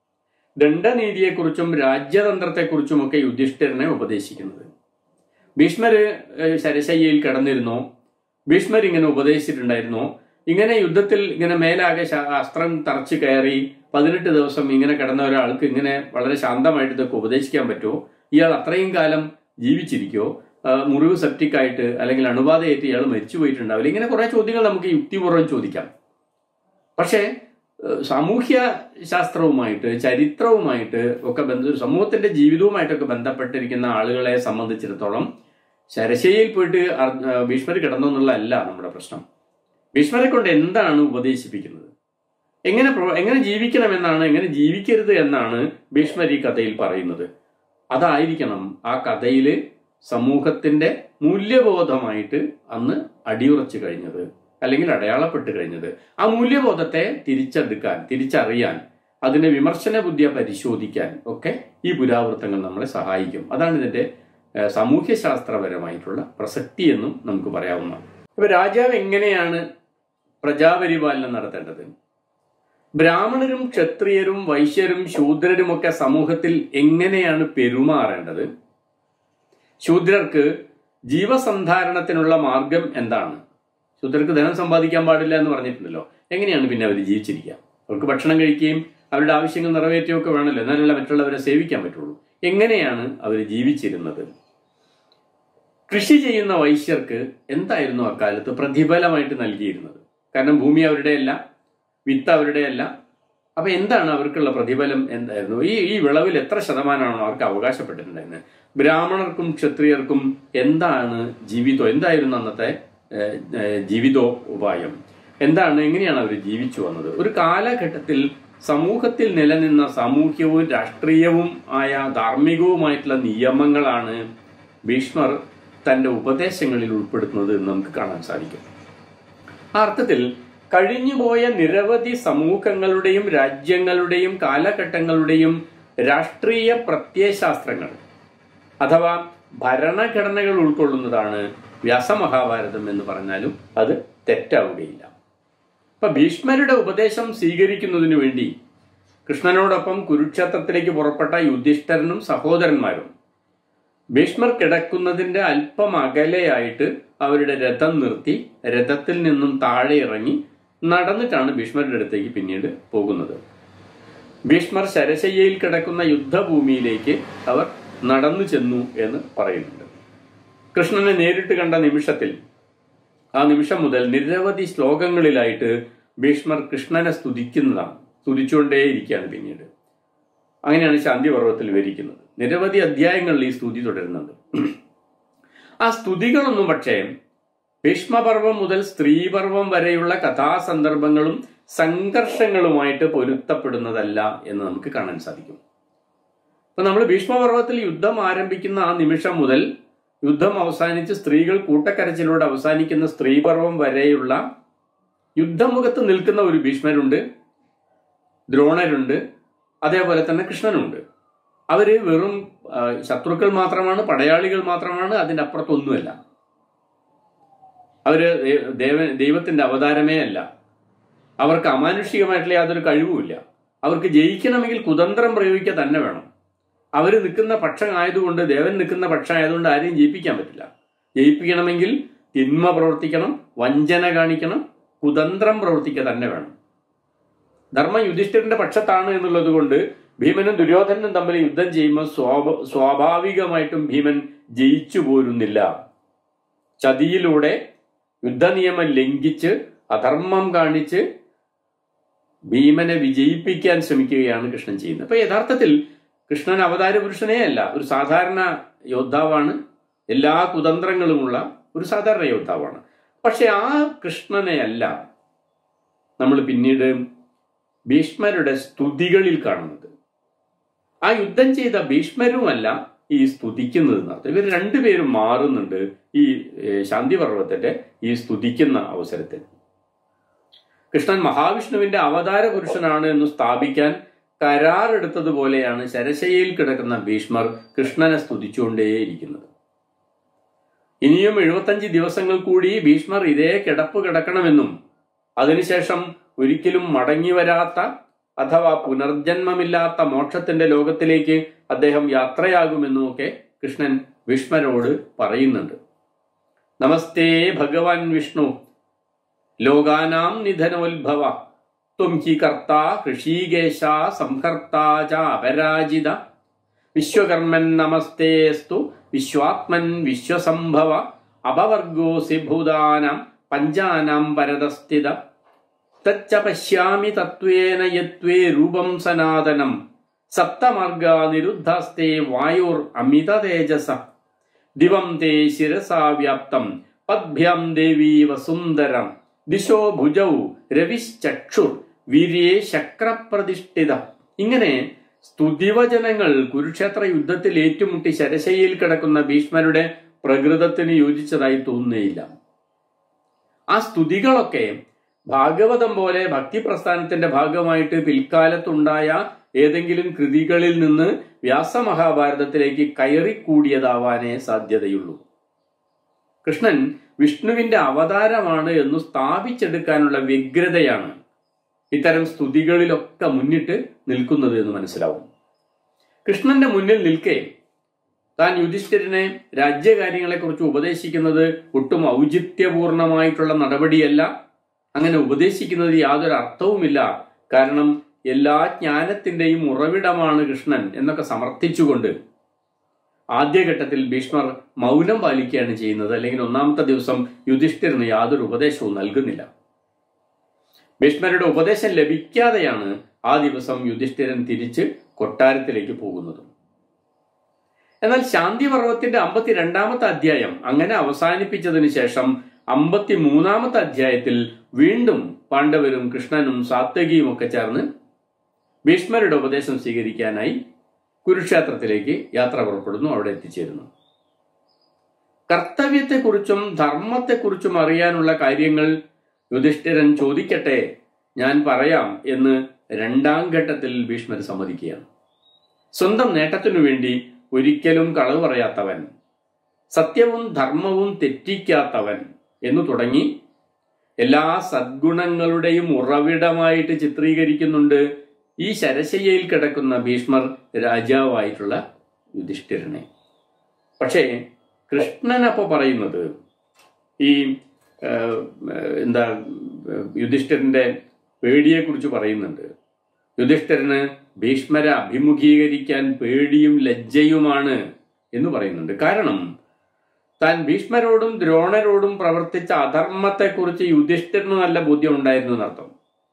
S1: ദണ്ഡനീതിയെക്കുറിച്ചും രാജ്യതന്ത്രത്തെക്കുറിച്ചും ഒക്കെ യുധിഷ്ഠിരനെ ഉപദേശിക്കുന്നത് ഭീഷ്മര് ഏഹ്, ശരശയ്യയിൽ കിടന്നിരുന്നോ ഭീഷ്മർ ഇങ്ങനെ ഉപദേശിച്ചിട്ടുണ്ടായിരുന്നോ ഇങ്ങനെ യുദ്ധത്തിൽ ഇങ്ങനെ മേലാകെ ശ- അസ്ത്രം തറച്ചു കയറി പതിനെട്ട് ദിവസം ഇങ്ങനെ കിടന്ന ഒരാൾക്ക് ഇങ്ങനെ വളരെ ശാന്തമായിട്ട് ഇതൊക്കെ ഉപദേശിക്കാൻ പറ്റുമോ ഇയാൾ അത്രയും കാലം ജീവിച്ചിരിക്കോ ആ, മുറിവ് സെപ്റ്റിക് ആയിട്ട് അല്ലെങ്കിൽ അണുബാധയേറ്റ് ഇയാൾ മരിച്ചു പോയിട്ടുണ്ടാവില്ല ഇങ്ങനെ കുറെ ചോദ്യങ്ങൾ നമുക്ക് യുക്തിപൂർവ്വം ചോദിക്കാം പക്ഷേ ഏഹ്, സാമൂഹ്യ ശാസ്ത്രവുമായിട്ട് ചരിത്രവുമായിട്ട് ഒക്കെ ബന്ധ സമൂഹത്തിന്റെ ജീവിതവുമായിട്ടൊക്കെ ബന്ധപ്പെട്ടിരിക്കുന്ന ആളുകളെ സംബന്ധിച്ചിടത്തോളം ശരശയിൽ പോയിട്ട് അർ- ഏഹ്, ഭീഷ്മർ കിടന്നു എന്നുള്ളതല്ല നമ്മുടെ പ്രശ്നം ഭീഷ്മരെ കൊണ്ട് എന്താണ് ഉപദേശിപ്പിക്കുന്നത് എങ്ങനെ പ്രവ- എങ്ങനെ ജീവിക്കണമെന്നാണ് എങ്ങനെ ജീവിക്കരുത് എന്നാണ് ഭീഷ്മർ ഈ കഥയിൽ പറയുന്നത് അതായിരിക്കണം ആ കഥയിൽ സമൂഹത്തിന്റെ മൂല്യബോധമായിട്ട് അന്ന് അടിയുറച്ചു കഴിഞ്ഞത് അല്ലെങ്കിൽ അടയാളപ്പെട്ട് കഴിഞ്ഞത് ആ മൂല്യബോധത്തെ തിരിച്ചെടുക്കാൻ തിരിച്ചറിയാൻ അതിനെ വിമർശന ബുദ്ധിയെ പരിശോധിക്കാൻ ഒക്കെ ഈ പുരാവൃത്തങ്ങൾ നമ്മളെ സഹായിക്കും അതാണ് ഇതിന്റെ ഏഹ്, സാമൂഹ്യശാസ്ത്രപരമായിട്ടുള്ള പ്രസക്തി എന്നും നമുക്ക് പറയാവുന്നതാണ് ഇപ്പൊ രാജാവ് എങ്ങനെയാണ് പ്രജാപരിപാലനം നടത്തേണ്ടത് ബ്രാഹ്മണരും ക്ഷത്രിയരും വൈശ്യരും ശൂദ്രരുമൊക്കെ സമൂഹത്തിൽ എങ്ങനെയാണ് പെരുമാറേണ്ടത് ശൂദ്രർക്ക് ജീവസന്ധാരണത്തിനുള്ള മാർഗം എന്താണ് ശൂദ്രർക്ക് ധനം സമ്പാദിക്കാൻ പാടില്ല എന്ന് പറഞ്ഞിട്ടുണ്ടല്ലോ എങ്ങനെയാണ് പിന്നെ അവർ ജീവിച്ചിരിക്കുക അവർക്ക് ഭക്ഷണം കഴിക്കുകയും അവരുടെ ആവശ്യങ്ങൾ നിറവേറ്റുകയും ഒക്കെ വേണമല്ലോ എന്നാലല്ല മറ്റുള്ളവരെ സേവിക്കാൻ പറ്റുള്ളൂ എങ്ങനെയാണ് അവർ ജീവിച്ചിരുന്നത് കൃഷി ചെയ്യുന്ന വൈശ്യർക്ക് എന്തായിരുന്നു അക്കാലത്ത് പ്രതിഫലമായിട്ട് നൽകിയിരുന്നത് കാരണം ഭൂമി അവരുടെയല്ല വിത്ത് അവരുടെയല്ല അപ്പൊ എന്താണ് അവർക്കുള്ള പ്രതിഫലം എന്തായിരുന്നു ഈ ഈ വിളവിൽ എത്ര ശതമാനമാണോ അവർക്ക് അവകാശപ്പെട്ടിട്ടുണ്ടായിരുന്നത് ബ്രാഹ്മണർക്കും ക്ഷത്രിയർക്കും എന്താണ് ജീവിതം എന്തായിരുന്നു അന്നത്തെ ഏഹ്, ഏഹ്, ജീവിതോപായം എന്താണ് എങ്ങനെയാണ് അവർ ജീവിച്ചു വന്നത് ഒരു കാലഘട്ടത്തിൽ സമൂഹത്തിൽ നിലനിന്ന സാമൂഹ്യവും രാഷ്ട്രീയവും ആയ ധാർമ്മികവുമായിട്ടുള്ള നിയമങ്ങളാണ് ഭീഷ്മർ തന്റെ ഉപദേശങ്ങളിൽ ഉൾപ്പെടുത്തുന്നത് എന്ന് നമുക്ക് കാണാൻ സാധിക്കും ആ അർത്ഥത്തിൽ കഴിഞ്ഞുപോയ നിരവധി സമൂഹങ്ങളുടെയും രാജ്യങ്ങളുടെയും കാലഘട്ടങ്ങളുടെയും രാഷ്ട്രീയ പ്രത്യയശാസ്ത്രങ്ങൾ അഥവാ ഭരണഘടനകൾ ഉൾക്കൊള്ളുന്നതാണ് വ്യാസമഹാഭാരതം എന്ന് പറഞ്ഞാലും അത് തെറ്റാവുകയില്ല ഇപ്പൊ ഭീഷ്മരുടെ ഉപദേശം സ്വീകരിക്കുന്നതിനു വേണ്ടി കൃഷ്ണനോടൊപ്പം കുരുക്ഷേത്രത്തിലേക്ക് പുറപ്പെട്ട യുധിഷ്ഠരനും സഹോദരന്മാരും ഭീഷ്മർ കിടക്കുന്നതിന്റെ അല്പം അകലെയായിട്ട് അവരുടെ രഥം നിർത്തി രഥത്തിൽ നിന്നും താഴെ ഇറങ്ങി നടന്നിട്ടാണ് ഭീഷ്മരുടെ അടുത്തേക്ക് പിന്നീട് പോകുന്നത് ഭീഷ്മർ ശരശയ്യയിൽ കിടക്കുന്ന യുദ്ധഭൂമിയിലേക്ക് അവർ നടന്നു ചെന്നു എന്ന് പറയുന്നുണ്ട് കൃഷ്ണനെ നേരിട്ട് കണ്ട നിമിഷത്തിൽ ആ നിമിഷം മുതൽ നിരവധി ശ്ലോകങ്ങളിലായിട്ട് ഭീഷ്മർ കൃഷ്ണനെ സ്തുതിക്കുന്നതാണ് സ്തുതിച്ചുകൊണ്ടേയിരിക്കുകയാണ് പിന്നീട് അങ്ങനെയാണ് ശാന്തിപർവ്വത്തിൽ വിവരിക്കുന്നത് നിരവധി അധ്യായങ്ങളിൽ ഈ സ്തുതി തുടരുന്നുണ്ട് ആ സ്തുതികളൊന്നും പക്ഷേ ഭീഷ്മപർവം മുതൽ സ്ത്രീപർവം വരെയുള്ള കഥാസന്ദർഭങ്ങളും സംഘർഷങ്ങളുമായിട്ട് പൊരുത്തപ്പെടുന്നതല്ല എന്ന് നമുക്ക് കാണാൻ സാധിക്കും അപ്പൊ നമ്മൾ ഭീഷ്മപർവത്തിൽ യുദ്ധം ആരംഭിക്കുന്ന ആ നിമിഷം മുതൽ യുദ്ധം അവസാനിച്ച് സ്ത്രീകൾ കൂട്ടക്കരച്ചിലൂടെ അവസാനിക്കുന്ന സ്ത്രീപർവം വരെയുള്ള യുദ്ധമുഖത്ത് നിൽക്കുന്ന ഒരു ഭീഷ്മരുണ്ട് ദ്രോണരുണ്ട് അതേപോലെ തന്നെ കൃഷ്ണനുണ്ട് അവര് വെറും ആ, ശത്രുക്കൾ മാത്രമാണ് പടയാളികൾ മാത്രമാണ് അതിന്റെ അപ്പുറത്തൊന്നുമല്ല അവര് ദേ- ദേവ ദൈവത്തിന്റെ അവതാരമേ അല്ല അവർക്ക് അമാനുഷികമായിട്ടുള്ള യാതൊരു കഴിവുമില്ല അവർക്ക് ജയിക്കണമെങ്കിൽ കുതന്ത്രം പ്രയോഗിക്കുക തന്നെ വേണം അവർ നിൽക്കുന്ന പക്ഷം ആയതുകൊണ്ട് ദേവൻ നിൽക്കുന്ന പക്ഷം ആയതുകൊണ്ട് ആരെയും ജയിപ്പിക്കാൻ പറ്റില്ല ജയിപ്പിക്കണമെങ്കിൽ തിന്മ പ്രവർത്തിക്കണം വഞ്ചന കാണിക്കണം കുതന്ത്രം പ്രവർത്തിക്കുക തന്നെ വേണം ധർമ്മം യുധിഷ്ഠിരന്റെ പക്ഷത്താണ് എന്നുള്ളത് കൊണ്ട് ഭീമനും ദുര്യോധനനും തമ്മിൽ യുദ്ധം ചെയ്യുമ്പോൾ സ്വാഭ സ്വാഭാവികമായിട്ടും ഭീമൻ ജയിച്ചു പോരുന്നില്ല ചതിയിലൂടെ യുദ്ധനിയമം ലംഘിച്ച് അധർമ്മം കാണിച്ച് ഭീമനെ വിജയിപ്പിക്കാൻ ശ്രമിക്കുകയാണ് കൃഷ്ണൻ ചെയ്യുന്നത് അപ്പൊ യഥാർത്ഥത്തിൽ കൃഷ്ണൻ അവതാര പുരുഷനേ അല്ല ഒരു സാധാരണ യോദ്ധാവാണ് എല്ലാ കുതന്ത്രങ്ങളുമുള്ള ഒരു സാധാരണ യോദ്ധാവാണ് പക്ഷെ ആ കൃഷ്ണനെ അല്ല നമ്മൾ പിന്നീട് ഭീഷ്മരുടെ സ്തുതികളിൽ കാണുന്നത് ആ യുദ്ധം ചെയ്ത ഭീഷ്മരുമല്ല ഈ സ്തുതിക്കുന്നത് എന്നർത്ഥം ഇവർ രണ്ടുപേരും മാറുന്നുണ്ട് ഈ ഏഹ്, ശാന്തിപർവ്വത്തിന്റെ ഈ സ്തുതിക്കുന്ന അവസരത്തിൽ കൃഷ്ണൻ മഹാവിഷ്ണുവിന്റെ അവതാര പുരുഷനാണ് എന്ന് സ്ഥാപിക്കാൻ കരാറെടുത്തതുപോലെയാണ് ശരശയിൽ കിടക്കുന്ന ഭീഷ്മർ കൃഷ്ണനെ സ്തുതിച്ചുകൊണ്ടേയിരിക്കുന്നത് ഇനിയും എഴുപത്തഞ്ച് ദിവസങ്ങൾ കൂടി ഭീഷ്മർ ഇതേ കിടപ്പ് കിടക്കണമെന്നും അതിനുശേഷം ഒരിക്കലും മടങ്ങി വരാത്ത അഥവാ പുനർജന്മമില്ലാത്ത മോക്ഷത്തിന്റെ ലോകത്തിലേക്ക് അദ്ദേഹം യാത്രയാകുമെന്നും ഒക്കെ കൃഷ്ണൻ ഭീഷ്മരോട് പറയുന്നുണ്ട് നമസ്തേ ഭഗവാൻ വിഷ്ണു ലോകാനാം നിധനോത്ഭവ ത്വം ഹി കർത്ത ഋഷീകേശ സംഹർത്ത ച അപരാജിത വിശ്വകർമ്മൻ നമസ്തേസ്തു വിശ്വാത്മൻ വിശ്വസംഭവ അപവർഗോസി ഭൂതാനാം പഞ്ചാനാം പരതസ്ഥിത തച്ച പശ്യാമി തത്വേന യത്വേ രൂപം സനാതനം സപ്തമാർഗ നിരുദ്ധാസ്തേ വായുർ അമിത തേജസ ദിവം തേ ശിരസാ വ്യാപ്തം പദ്ഭ്യാം ദേവീ വസുന്ദരം ദിശോ ഭുജൗ രവിശ്ചക്ഷുർ വീര്യേ ശക്രപ്രതിഷ്ഠിത ഇങ്ങനെ സ്തുതിവചനങ്ങൾ കുരുക്ഷേത്ര യുദ്ധത്തിൽ ഏറ്റുമുട്ടി ശരശയിൽ കിടക്കുന്ന ഭീഷ്മരുടെ പ്രകൃതത്തിന് യോജിച്ചതായി തോന്നുന്നേയില്ല ആ സ്തുതികളൊക്കെ ഭാഗവതം പോലെ ഭക്തിപ്രസ്ഥാനത്തിന്റെ ഭാഗമായിട്ട് പിൽക്കാലത്തുണ്ടായ ഏതെങ്കിലും കൃതികളിൽ നിന്ന് വ്യാസമഹാഭാരതത്തിലേക്ക് കയറിക്കൂടിയതാവാനേ സാധ്യതയുള്ളൂ കൃഷ്ണൻ വിഷ്ണുവിന്റെ അവതാരമാണ് എന്ന് സ്ഥാപിച്ചെടുക്കാനുള്ള വ്യഗ്രതയാണ് ഇത്തരം സ്തുതികളിലൊക്കെ മുന്നിട്ട് നിൽക്കുന്നത് എന്ന് മനസ്സിലാവും കൃഷ്ണന്റെ മുന്നിൽ നിൽക്കെ താൻ യുധിഷ്ഠിരനെ രാജ്യകാര്യങ്ങളെക്കുറിച്ച് ഉപദേശിക്കുന്നത് ഒട്ടും ഔചിത്യപൂർണമായിട്ടുള്ള നടപടിയല്ല അങ്ങനെ ഉപദേശിക്കുന്നത് യാതൊരു അർത്ഥവുമില്ല കാരണം എല്ലാ ജ്ഞാനത്തിന്റെയും ഉറവിടമാണ് കൃഷ്ണൻ എന്നൊക്കെ സമർത്ഥിച്ചുകൊണ്ട് ആദ്യഘട്ടത്തിൽ ഭീഷ്മർ മൗനം പാലിക്കുകയാണ് ചെയ്യുന്നത് അല്ലെങ്കിൽ ഒന്നാമത്തെ ദിവസം യുധിഷ്ഠിരന് യാതൊരു ഉപദേശവും നൽകുന്നില്ല ഭീഷ്മരുടെ ഉപദേശം ലഭിക്കാതെയാണ് ആ ദിവസം യുധിഷ്ഠിരൻ തിരിച്ച് കൊട്ടാരത്തിലേക്ക് പോകുന്നത് എന്നാൽ ശാന്തി പർവ്വത്തിന്റെ അമ്പത്തിരണ്ടാമത്തെ അധ്യായം അങ്ങനെ അവസാനിപ്പിച്ചതിന് ശേഷം അമ്പത്തി മൂന്നാമത്തെ അധ്യായത്തിൽ വീണ്ടും പാണ്ഡവരും കൃഷ്ണനും സാത്വകിയും ഒക്കെ ചേർന്ന് ഭീഷ്മരുടെ ഉപദേശം സ്വീകരിക്കാനായി കുരുക്ഷേത്രത്തിലേക്ക് യാത്ര പുറപ്പെടുന്നു അവിടെ എത്തിച്ചേരുന്നു കർത്തവ്യത്തെക്കുറിച്ചും ധർമ്മത്തെക്കുറിച്ചും അറിയാനുള്ള കാര്യങ്ങൾ യുധിഷ്ഠിരൻ ചോദിക്കട്ടെ ഞാൻ പറയാം എന്ന് രണ്ടാം ഘട്ടത്തിൽ ഭീഷ്മർ സമ്മതിക്കുകയാണ് സ്വന്തം നേട്ടത്തിനു വേണ്ടി ഒരിക്കലും കളവ് പറയാത്തവൻ സത്യവും ധർമ്മവും തെറ്റിക്കാത്തവൻ എന്നു തുടങ്ങി എല്ലാ സദ്ഗുണങ്ങളുടെയും ഉറവിടമായിട്ട് ചിത്രീകരിക്കുന്നുണ്ട് ഈ ശരശയ്യയിൽ കിടക്കുന്ന ഭീഷ്മർ രാജാവായിട്ടുള്ള യുധിഷ്ഠിരനെ പക്ഷേ കൃഷ്ണനപ്പോ പറയുന്നത് ഈ ആ, എന്താ യുധിഷ്ഠിരന്റെ പേടിയെക്കുറിച്ച് പറയുന്നുണ്ട് യുധിഷ്ഠിരന് ഭീഷ്മരെ അഭിമുഖീകരിക്കാൻ പേടിയും ലജ്ജയുമാണ് എന്ന് പറയുന്നുണ്ട് കാരണം താൻ ഭീഷ്മരോടും ദ്രോണരോടും പ്രവർത്തിച്ച അധർമ്മത്തെക്കുറിച്ച് യുധിഷ്ഠിരന് നല്ല ബോധ്യം ഉണ്ടായിരുന്നു എന്നർത്ഥം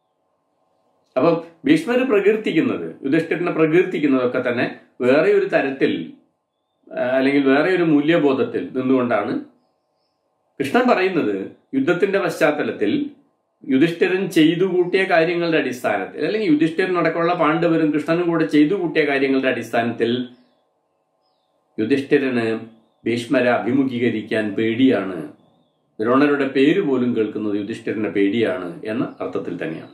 S1: അപ്പം ഭീഷ്മര് പ്രകീർത്തിക്കുന്നത് യുധിഷ്ഠിരനെ പ്രകീർത്തിക്കുന്നതൊക്കെ തന്നെ വേറെ ഒരു തരത്തിൽ ആ, അല്ലെങ്കിൽ വേറെ ഒരു മൂല്യബോധത്തിൽ നിന്നുകൊണ്ടാണ് കൃഷ്ണൻ പറയുന്നത് യുദ്ധത്തിന്റെ പശ്ചാത്തലത്തിൽ യുധിഷ്ഠിരൻ ചെയ്തു കൂട്ടിയ കാര്യങ്ങളുടെ അടിസ്ഥാനത്തിൽ അല്ലെങ്കിൽ യുധിഷ്ഠിരൻ അടക്കമുള്ള പാണ്ഡവരും കൃഷ്ണനും കൂടെ ചെയ്തു കൂട്ടിയ കാര്യങ്ങളുടെ അടിസ്ഥാനത്തിൽ യുധിഷ്ഠിരന് ഭീഷ്മരെ അഭിമുഖീകരിക്കാൻ പേടിയാണ് ദ്രോണരുടെ പേര് പോലും കേൾക്കുന്നത് യുധിഷ്ഠിരന്റെ പേടിയാണ് എന്ന അർത്ഥത്തിൽ തന്നെയാണ്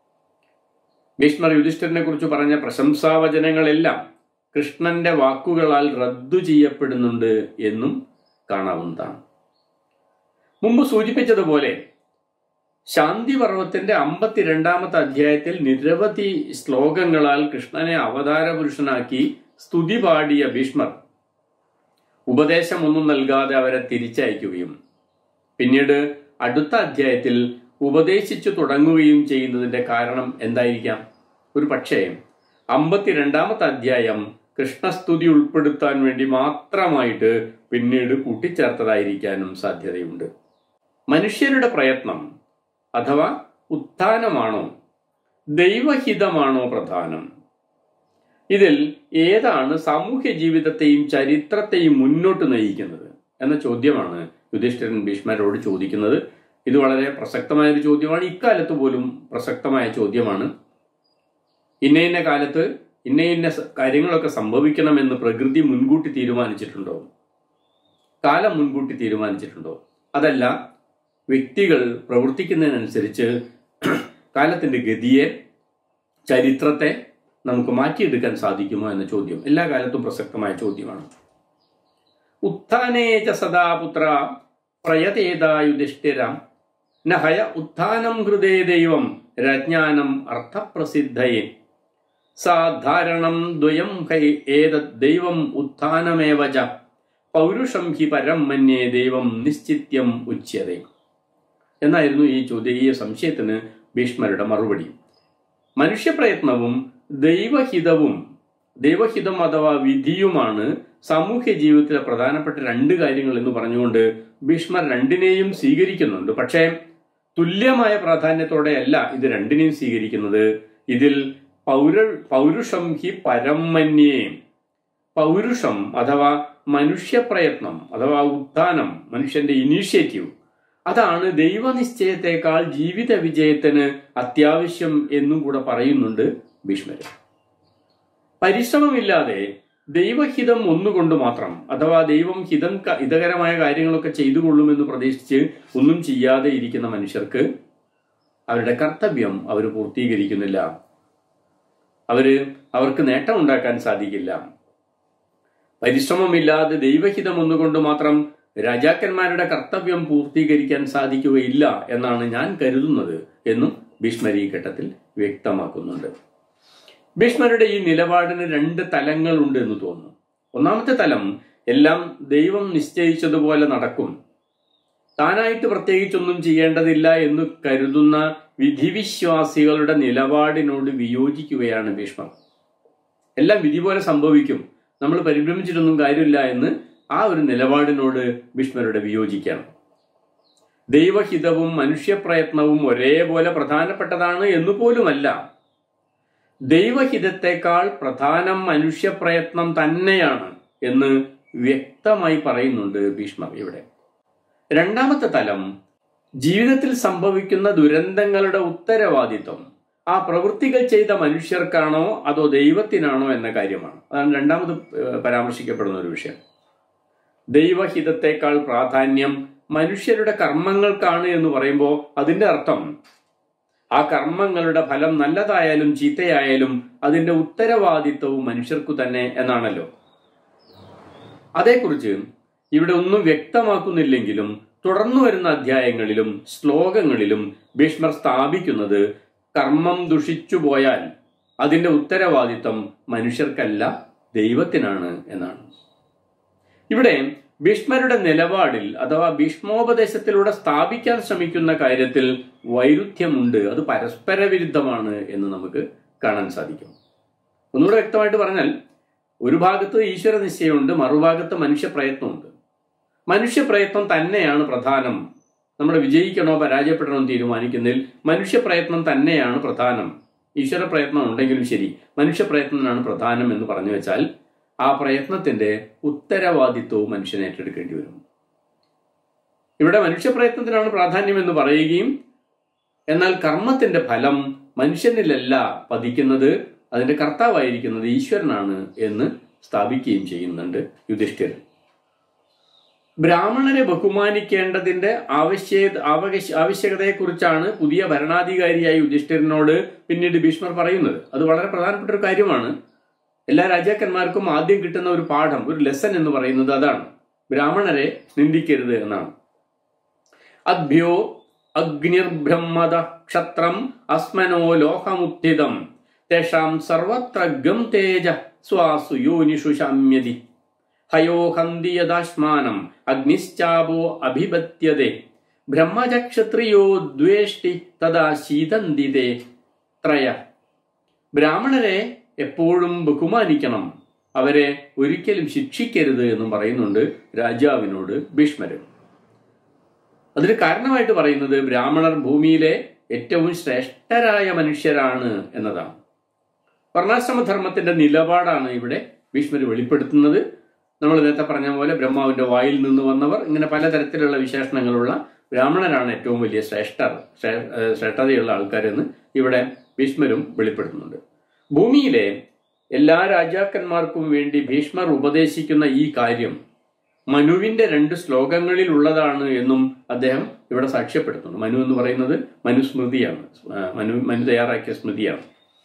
S1: ഭീഷ്മർ യുധിഷ്ഠിരനെ കുറിച്ച് പറഞ്ഞ പ്രശംസാവചനങ്ങളെല്ലാം കൃഷ്ണന്റെ വാക്കുകളാൽ റദ്ദു ചെയ്യപ്പെടുന്നുണ്ട് എന്നും കാണാവുന്നതാണ് മുമ്പ് സൂചിപ്പിച്ചതുപോലെ ശാന്തി പർവ്വത്തിന്റെ അമ്പത്തിരണ്ടാമത്തെ അധ്യായത്തിൽ നിരവധി ശ്ലോകങ്ങളാൽ കൃഷ്ണനെ അവതാര പുരുഷനാക്കി സ്തുതി പാടിയ ഭീഷ്മർ ഉപദേശമൊന്നും നൽകാതെ അവരെ തിരിച്ചയക്കുകയും പിന്നീട് അടുത്ത അധ്യായത്തിൽ ഉപദേശിച്ചു തുടങ്ങുകയും ചെയ്യുന്നതിന്റെ കാരണം എന്തായിരിക്കാം ഒരു പക്ഷേ അമ്പത്തിരണ്ടാമത്തെ അധ്യായം കൃഷ്ണസ്തുതി ഉൾപ്പെടുത്താൻ വേണ്ടി മാത്രമായിട്ട് പിന്നീട് കൂട്ടിച്ചേർത്തതായിരിക്കാനും സാധ്യതയുണ്ട് മനുഷ്യരുടെ പ്രയത്നം അഥവാ ഉത്ഥാനമാണോ ദൈവഹിതമാണോ പ്രധാനം ഇതിൽ ഏതാണ് സാമൂഹ്യ ജീവിതത്തെയും ചരിത്രത്തെയും മുന്നോട്ട് നയിക്കുന്നത് എന്ന ചോദ്യമാണ് യുധിഷ്ഠിരൻ ഭീഷ്മരോട് ചോദിക്കുന്നത് ഇത് വളരെ പ്രസക്തമായ ഒരു ചോദ്യമാണ് ഇക്കാലത്ത് പോലും പ്രസക്തമായ ചോദ്യമാണ് ഇന്ന ഇന്ന കാലത്ത് ഇന്ന ഇന്ന സ- കാര്യങ്ങളൊക്കെ സംഭവിക്കണമെന്ന് പ്രകൃതി മുൻകൂട്ടി തീരുമാനിച്ചിട്ടുണ്ടോ കാലം മുൻകൂട്ടി തീരുമാനിച്ചിട്ടുണ്ടോ അതല്ല വ്യക്തികൾ പ്രവർത്തിക്കുന്നതിനനുസരിച്ച് കാലത്തിന്റെ ഗതിയെ ചരിത്രത്തെ നമുക്ക് മാറ്റിയെടുക്കാൻ സാധിക്കുമോ എന്ന ചോദ്യം എല്ലാ കാലത്തും പ്രസക്തമായ ചോദ്യമാണ് ഉത്ഥാനേച സദാ പുത്ര പ്രയതേതായുധിഷ്ഠിര നഹയ ഉത്ഥാനം ഹൃദയ ദൈവം രജ്ഞാനം അർത്ഥപ്രസിദ്ധയെ സാധാരണം ദ്വയം ഹൈ ഏതത് ദൈവം ഉത്ഥാനമേവ ച പൗരുഷം ഹി പരം മന്യേ ദൈവം നിശ്ചിത്യം ഉച്യതേ എന്നായിരുന്നു ഈ ചോദ്യ ഈ സംശയത്തിന് ഭീഷ്മരുടെ മറുപടി മനുഷ്യപ്രയത്നവും ദൈവഹിതവും ദൈവഹിതം അഥവാ വിധിയുമാണ് സാമൂഹ്യ ജീവിതത്തിലെ പ്രധാനപ്പെട്ട രണ്ട് കാര്യങ്ങൾ എന്ന് പറഞ്ഞുകൊണ്ട് ഭീഷ്മർ രണ്ടിനെയും സ്വീകരിക്കുന്നുണ്ട് പക്ഷേ തുല്യമായ പ്രാധാന്യത്തോടെയല്ല ഇത് രണ്ടിനെയും സ്വീകരിക്കുന്നത് ഇതിൽ പൗര പൗരുഷം ഹി പരമന്യേ പൗരുഷം അഥവാ മനുഷ്യപ്രയത്നം അഥവാ ഉത്ഥാനം മനുഷ്യന്റെ ഇനീഷ്യേറ്റീവ് അതാണ് ദൈവനിശ്ചയത്തെക്കാൾ ജീവിത വിജയത്തിന് അത്യാവശ്യം എന്നും കൂടെ പറയുന്നുണ്ട് ഭീഷ്മര് പരിശ്രമമില്ലാതെ ദൈവഹിതം ഒന്നുകൊണ്ട് മാത്രം അഥവാ ദൈവം ഹിതം ക- ഹിതകരമായ കാര്യങ്ങളൊക്കെ ചെയ്തു കൊള്ളുമെന്ന് പ്രതീക്ഷിച്ച് ഒന്നും ചെയ്യാതെ ഇരിക്കുന്ന മനുഷ്യർക്ക് അവരുടെ കർത്തവ്യം അവർ പൂർത്തീകരിക്കുന്നില്ല അവര് അവർക്ക് നേട്ടം ഉണ്ടാക്കാൻ സാധിക്കില്ല പരിശ്രമമില്ലാതെ ദൈവഹിതം ഒന്നുകൊണ്ട് മാത്രം രാജാക്കന്മാരുടെ കർത്തവ്യം പൂർത്തീകരിക്കാൻ സാധിക്കുകയില്ല എന്നാണ് ഞാൻ കരുതുന്നത് എന്നും ഭീഷ്മർ ഈ ഘട്ടത്തിൽ വ്യക്തമാക്കുന്നുണ്ട് ഭീഷ്മരുടെ ഈ നിലപാടിന് രണ്ട് തലങ്ങളുണ്ട് എന്ന് തോന്നുന്നു ഒന്നാമത്തെ തലം എല്ലാം ദൈവം നിശ്ചയിച്ചതുപോലെ നടക്കും താനായിട്ട് പ്രത്യേകിച്ചൊന്നും ചെയ്യേണ്ടതില്ല എന്ന് കരുതുന്ന വിധിവിശ്വാസികളുടെ നിലപാടിനോട് വിയോജിക്കുകയാണ് ഭീഷ്മർ എല്ലാം വിധി പോലെ സംഭവിക്കും നമ്മൾ പരിഭ്രമിച്ചിട്ടൊന്നും കാര്യമില്ല എന്ന് ആ ഒരു നിലപാടിനോട് ഭീഷ്മരുടെ വിയോജിക്കണം ദൈവഹിതവും മനുഷ്യപ്രയത്നവും ഒരേപോലെ പ്രധാനപ്പെട്ടതാണ് എന്ന് പോലുമല്ല ദൈവഹിതത്തെക്കാൾ പ്രധാനം മനുഷ്യപ്രയത്നം തന്നെയാണ് എന്ന് വ്യക്തമായി പറയുന്നുണ്ട് ഭീഷ്മർ ഇവിടെ രണ്ടാമത്തെ തലം ജീവിതത്തിൽ സംഭവിക്കുന്ന ദുരന്തങ്ങളുടെ ഉത്തരവാദിത്വം ആ പ്രവൃത്തികൾ ചെയ്ത മനുഷ്യർക്കാണോ അതോ ദൈവത്തിനാണോ എന്ന കാര്യമാണ് അതാണ് രണ്ടാമത് ഏഹ്, പരാമർശിക്കപ്പെടുന്ന ഒരു വിഷയം ദൈവഹിതത്തെക്കാൾ പ്രാധാന്യം മനുഷ്യരുടെ കർമ്മങ്ങൾക്കാണ് എന്ന് പറയുമ്പോൾ അതിന്റെ അർത്ഥം ആ കർമ്മങ്ങളുടെ ഫലം നല്ലതായാലും ചീത്തയായാലും അതിന്റെ ഉത്തരവാദിത്വവും മനുഷ്യർക്കു തന്നെ എന്നാണല്ലോ അതേക്കുറിച്ച് ഇവിടെ ഒന്നും വ്യക്തമാക്കുന്നില്ലെങ്കിലും തുടർന്നു വരുന്ന അധ്യായങ്ങളിലും ശ്ലോകങ്ങളിലും ഭീഷ്മർ സ്ഥാപിക്കുന്നത് കർമ്മം ദുഷിച്ചു പോയാൽ അതിന്റെ ഉത്തരവാദിത്വം മനുഷ്യർക്കല്ല ദൈവത്തിനാണ് എന്നാണ് ഇവിടെ ഭീഷ്മരുടെ നിലപാടിൽ അഥവാ ഭീഷ്മോപദേശത്തിലൂടെ സ്ഥാപിക്കാൻ ശ്രമിക്കുന്ന കാര്യത്തിൽ വൈരുദ്ധ്യമുണ്ട് അത് പരസ്പര വിരുദ്ധമാണ് എന്ന് നമുക്ക് കാണാൻ സാധിക്കും ഒന്നുകൂടെ വ്യക്തമായിട്ട് പറഞ്ഞാൽ ഒരു ഭാഗത്ത് ഈശ്വര നിശ്ചയമുണ്ട് മറുഭാഗത്ത് മനുഷ്യ പ്രയത്നമുണ്ട് മനുഷ്യ പ്രയത്നം തന്നെയാണ് പ്രധാനം നമ്മൾ വിജയിക്കണോ പരാജയപ്പെടണോ എന്ന് തീരുമാനിക്കുന്നതിൽ മനുഷ്യ പ്രയത്നം തന്നെയാണ് പ്രധാനം ഈശ്വര പ്രയത്നം ഉണ്ടെങ്കിലും ശരി മനുഷ്യ പ്രയത്നമാണ് പ്രധാനം എന്ന് പറഞ്ഞു വെച്ചാൽ ആ പ്രയത്നത്തിന്റെ ഉത്തരവാദിത്വവും മനുഷ്യൻ ഏറ്റെടുക്കേണ്ടി വരും ഇവിടെ മനുഷ്യ പ്രയത്നത്തിനാണ് പ്രാധാന്യം എന്ന് പറയുകയും എന്നാൽ കർമ്മത്തിന്റെ ഫലം മനുഷ്യനിലല്ല പതിക്കുന്നത് അതിന്റെ കർത്താവായിരിക്കുന്നത് ഈശ്വരനാണ് എന്ന് സ്ഥാപിക്കുകയും ചെയ്യുന്നുണ്ട് യുധിഷ്ഠിരൻ ബ്രാഹ്മണരെ ബഹുമാനിക്കേണ്ടതിന്റെ ആവശ്യ ആവശ്യ- ആവശ്യകതയെക്കുറിച്ചാണ് പുതിയ ഭരണാധികാരിയായ യുധിഷ്ഠിരനോട് പിന്നീട് ഭീഷ്മർ പറയുന്നത് അത് വളരെ പ്രധാനപ്പെട്ട ഒരു കാര്യമാണ് എല്ലാ രാജാക്കന്മാർക്കും ആദ്യം കിട്ടുന്ന ഒരു പാഠം ഒരു ലെസൺ എന്ന് പറയുന്നത് അതാണ് ബ്രാഹ്മണരെ നിന്ദിക്കരുത് എന്നാണ് അഭ്യോ അഗ്നിർബ്രഹ്മത ക്ഷത്രം അസ്മനോ ലോഹമുത്തിതം തേഷാം സർവത്ര ഗം തേജ സ്വാസു യോനിഷു ശമ്യതി ഹയോ ഹന്തി യഥാശ്മാനം അഗ്നിശ്ചാപോ അഭിപത്യതെ ബ്രഹ്മചക്ഷത്രിയോ ദ്വേഷ്ടി തഥാ ശീതന്തിതേ ത്രയ ബ്രാഹ്മണരെ എപ്പോഴും ബഹുമാനിക്കണം അവരെ ഒരിക്കലും ശിക്ഷിക്കരുത് എന്നും പറയുന്നുണ്ട് രാജാവിനോട് ഭീഷ്മരൻ അതിന് കാരണമായിട്ട് പറയുന്നത് ബ്രാഹ്മണർ ഭൂമിയിലെ ഏറ്റവും ശ്രേഷ്ഠരായ മനുഷ്യരാണ് എന്നതാണ് വർണ്ണാശ്രമധർമ്മത്തിന്റെ നിലപാടാണ് ഇവിടെ ഭീഷ്മർ വെളിപ്പെടുത്തുന്നത് നമ്മൾ നേരത്തെ പറഞ്ഞ പോലെ ബ്രഹ്മാവിന്റെ വായിൽ നിന്ന് വന്നവർ ഇങ്ങനെ പലതരത്തിലുള്ള വിശേഷണങ്ങളുള്ള ബ്രാഹ്മണരാണ് ഏറ്റവും വലിയ ശ്രേഷ്ഠർ ശ്രേ- ഏഹ് ശ്രേഷ്ഠതയുള്ള ആൾക്കാരെന്ന് ഇവിടെ ഭീഷ്മരും വെളിപ്പെടുത്തുന്നുണ്ട് ഭൂമിയിലെ എല്ലാ രാജാക്കന്മാർക്കും വേണ്ടി ഭീഷ്മർ ഉപദേശിക്കുന്ന ഈ കാര്യം മനുവിന്റെ രണ്ട് ശ്ലോകങ്ങളിൽ ഉള്ളതാണ് എന്നും അദ്ദേഹം ഇവിടെ സാക്ഷ്യപ്പെടുത്തുന്നു മനു എന്ന് പറയുന്നത് മനുസ്മൃതിയാണ് ആ, മനു മനു തയ്യാറാക്കിയ സ്മൃതിയാണ്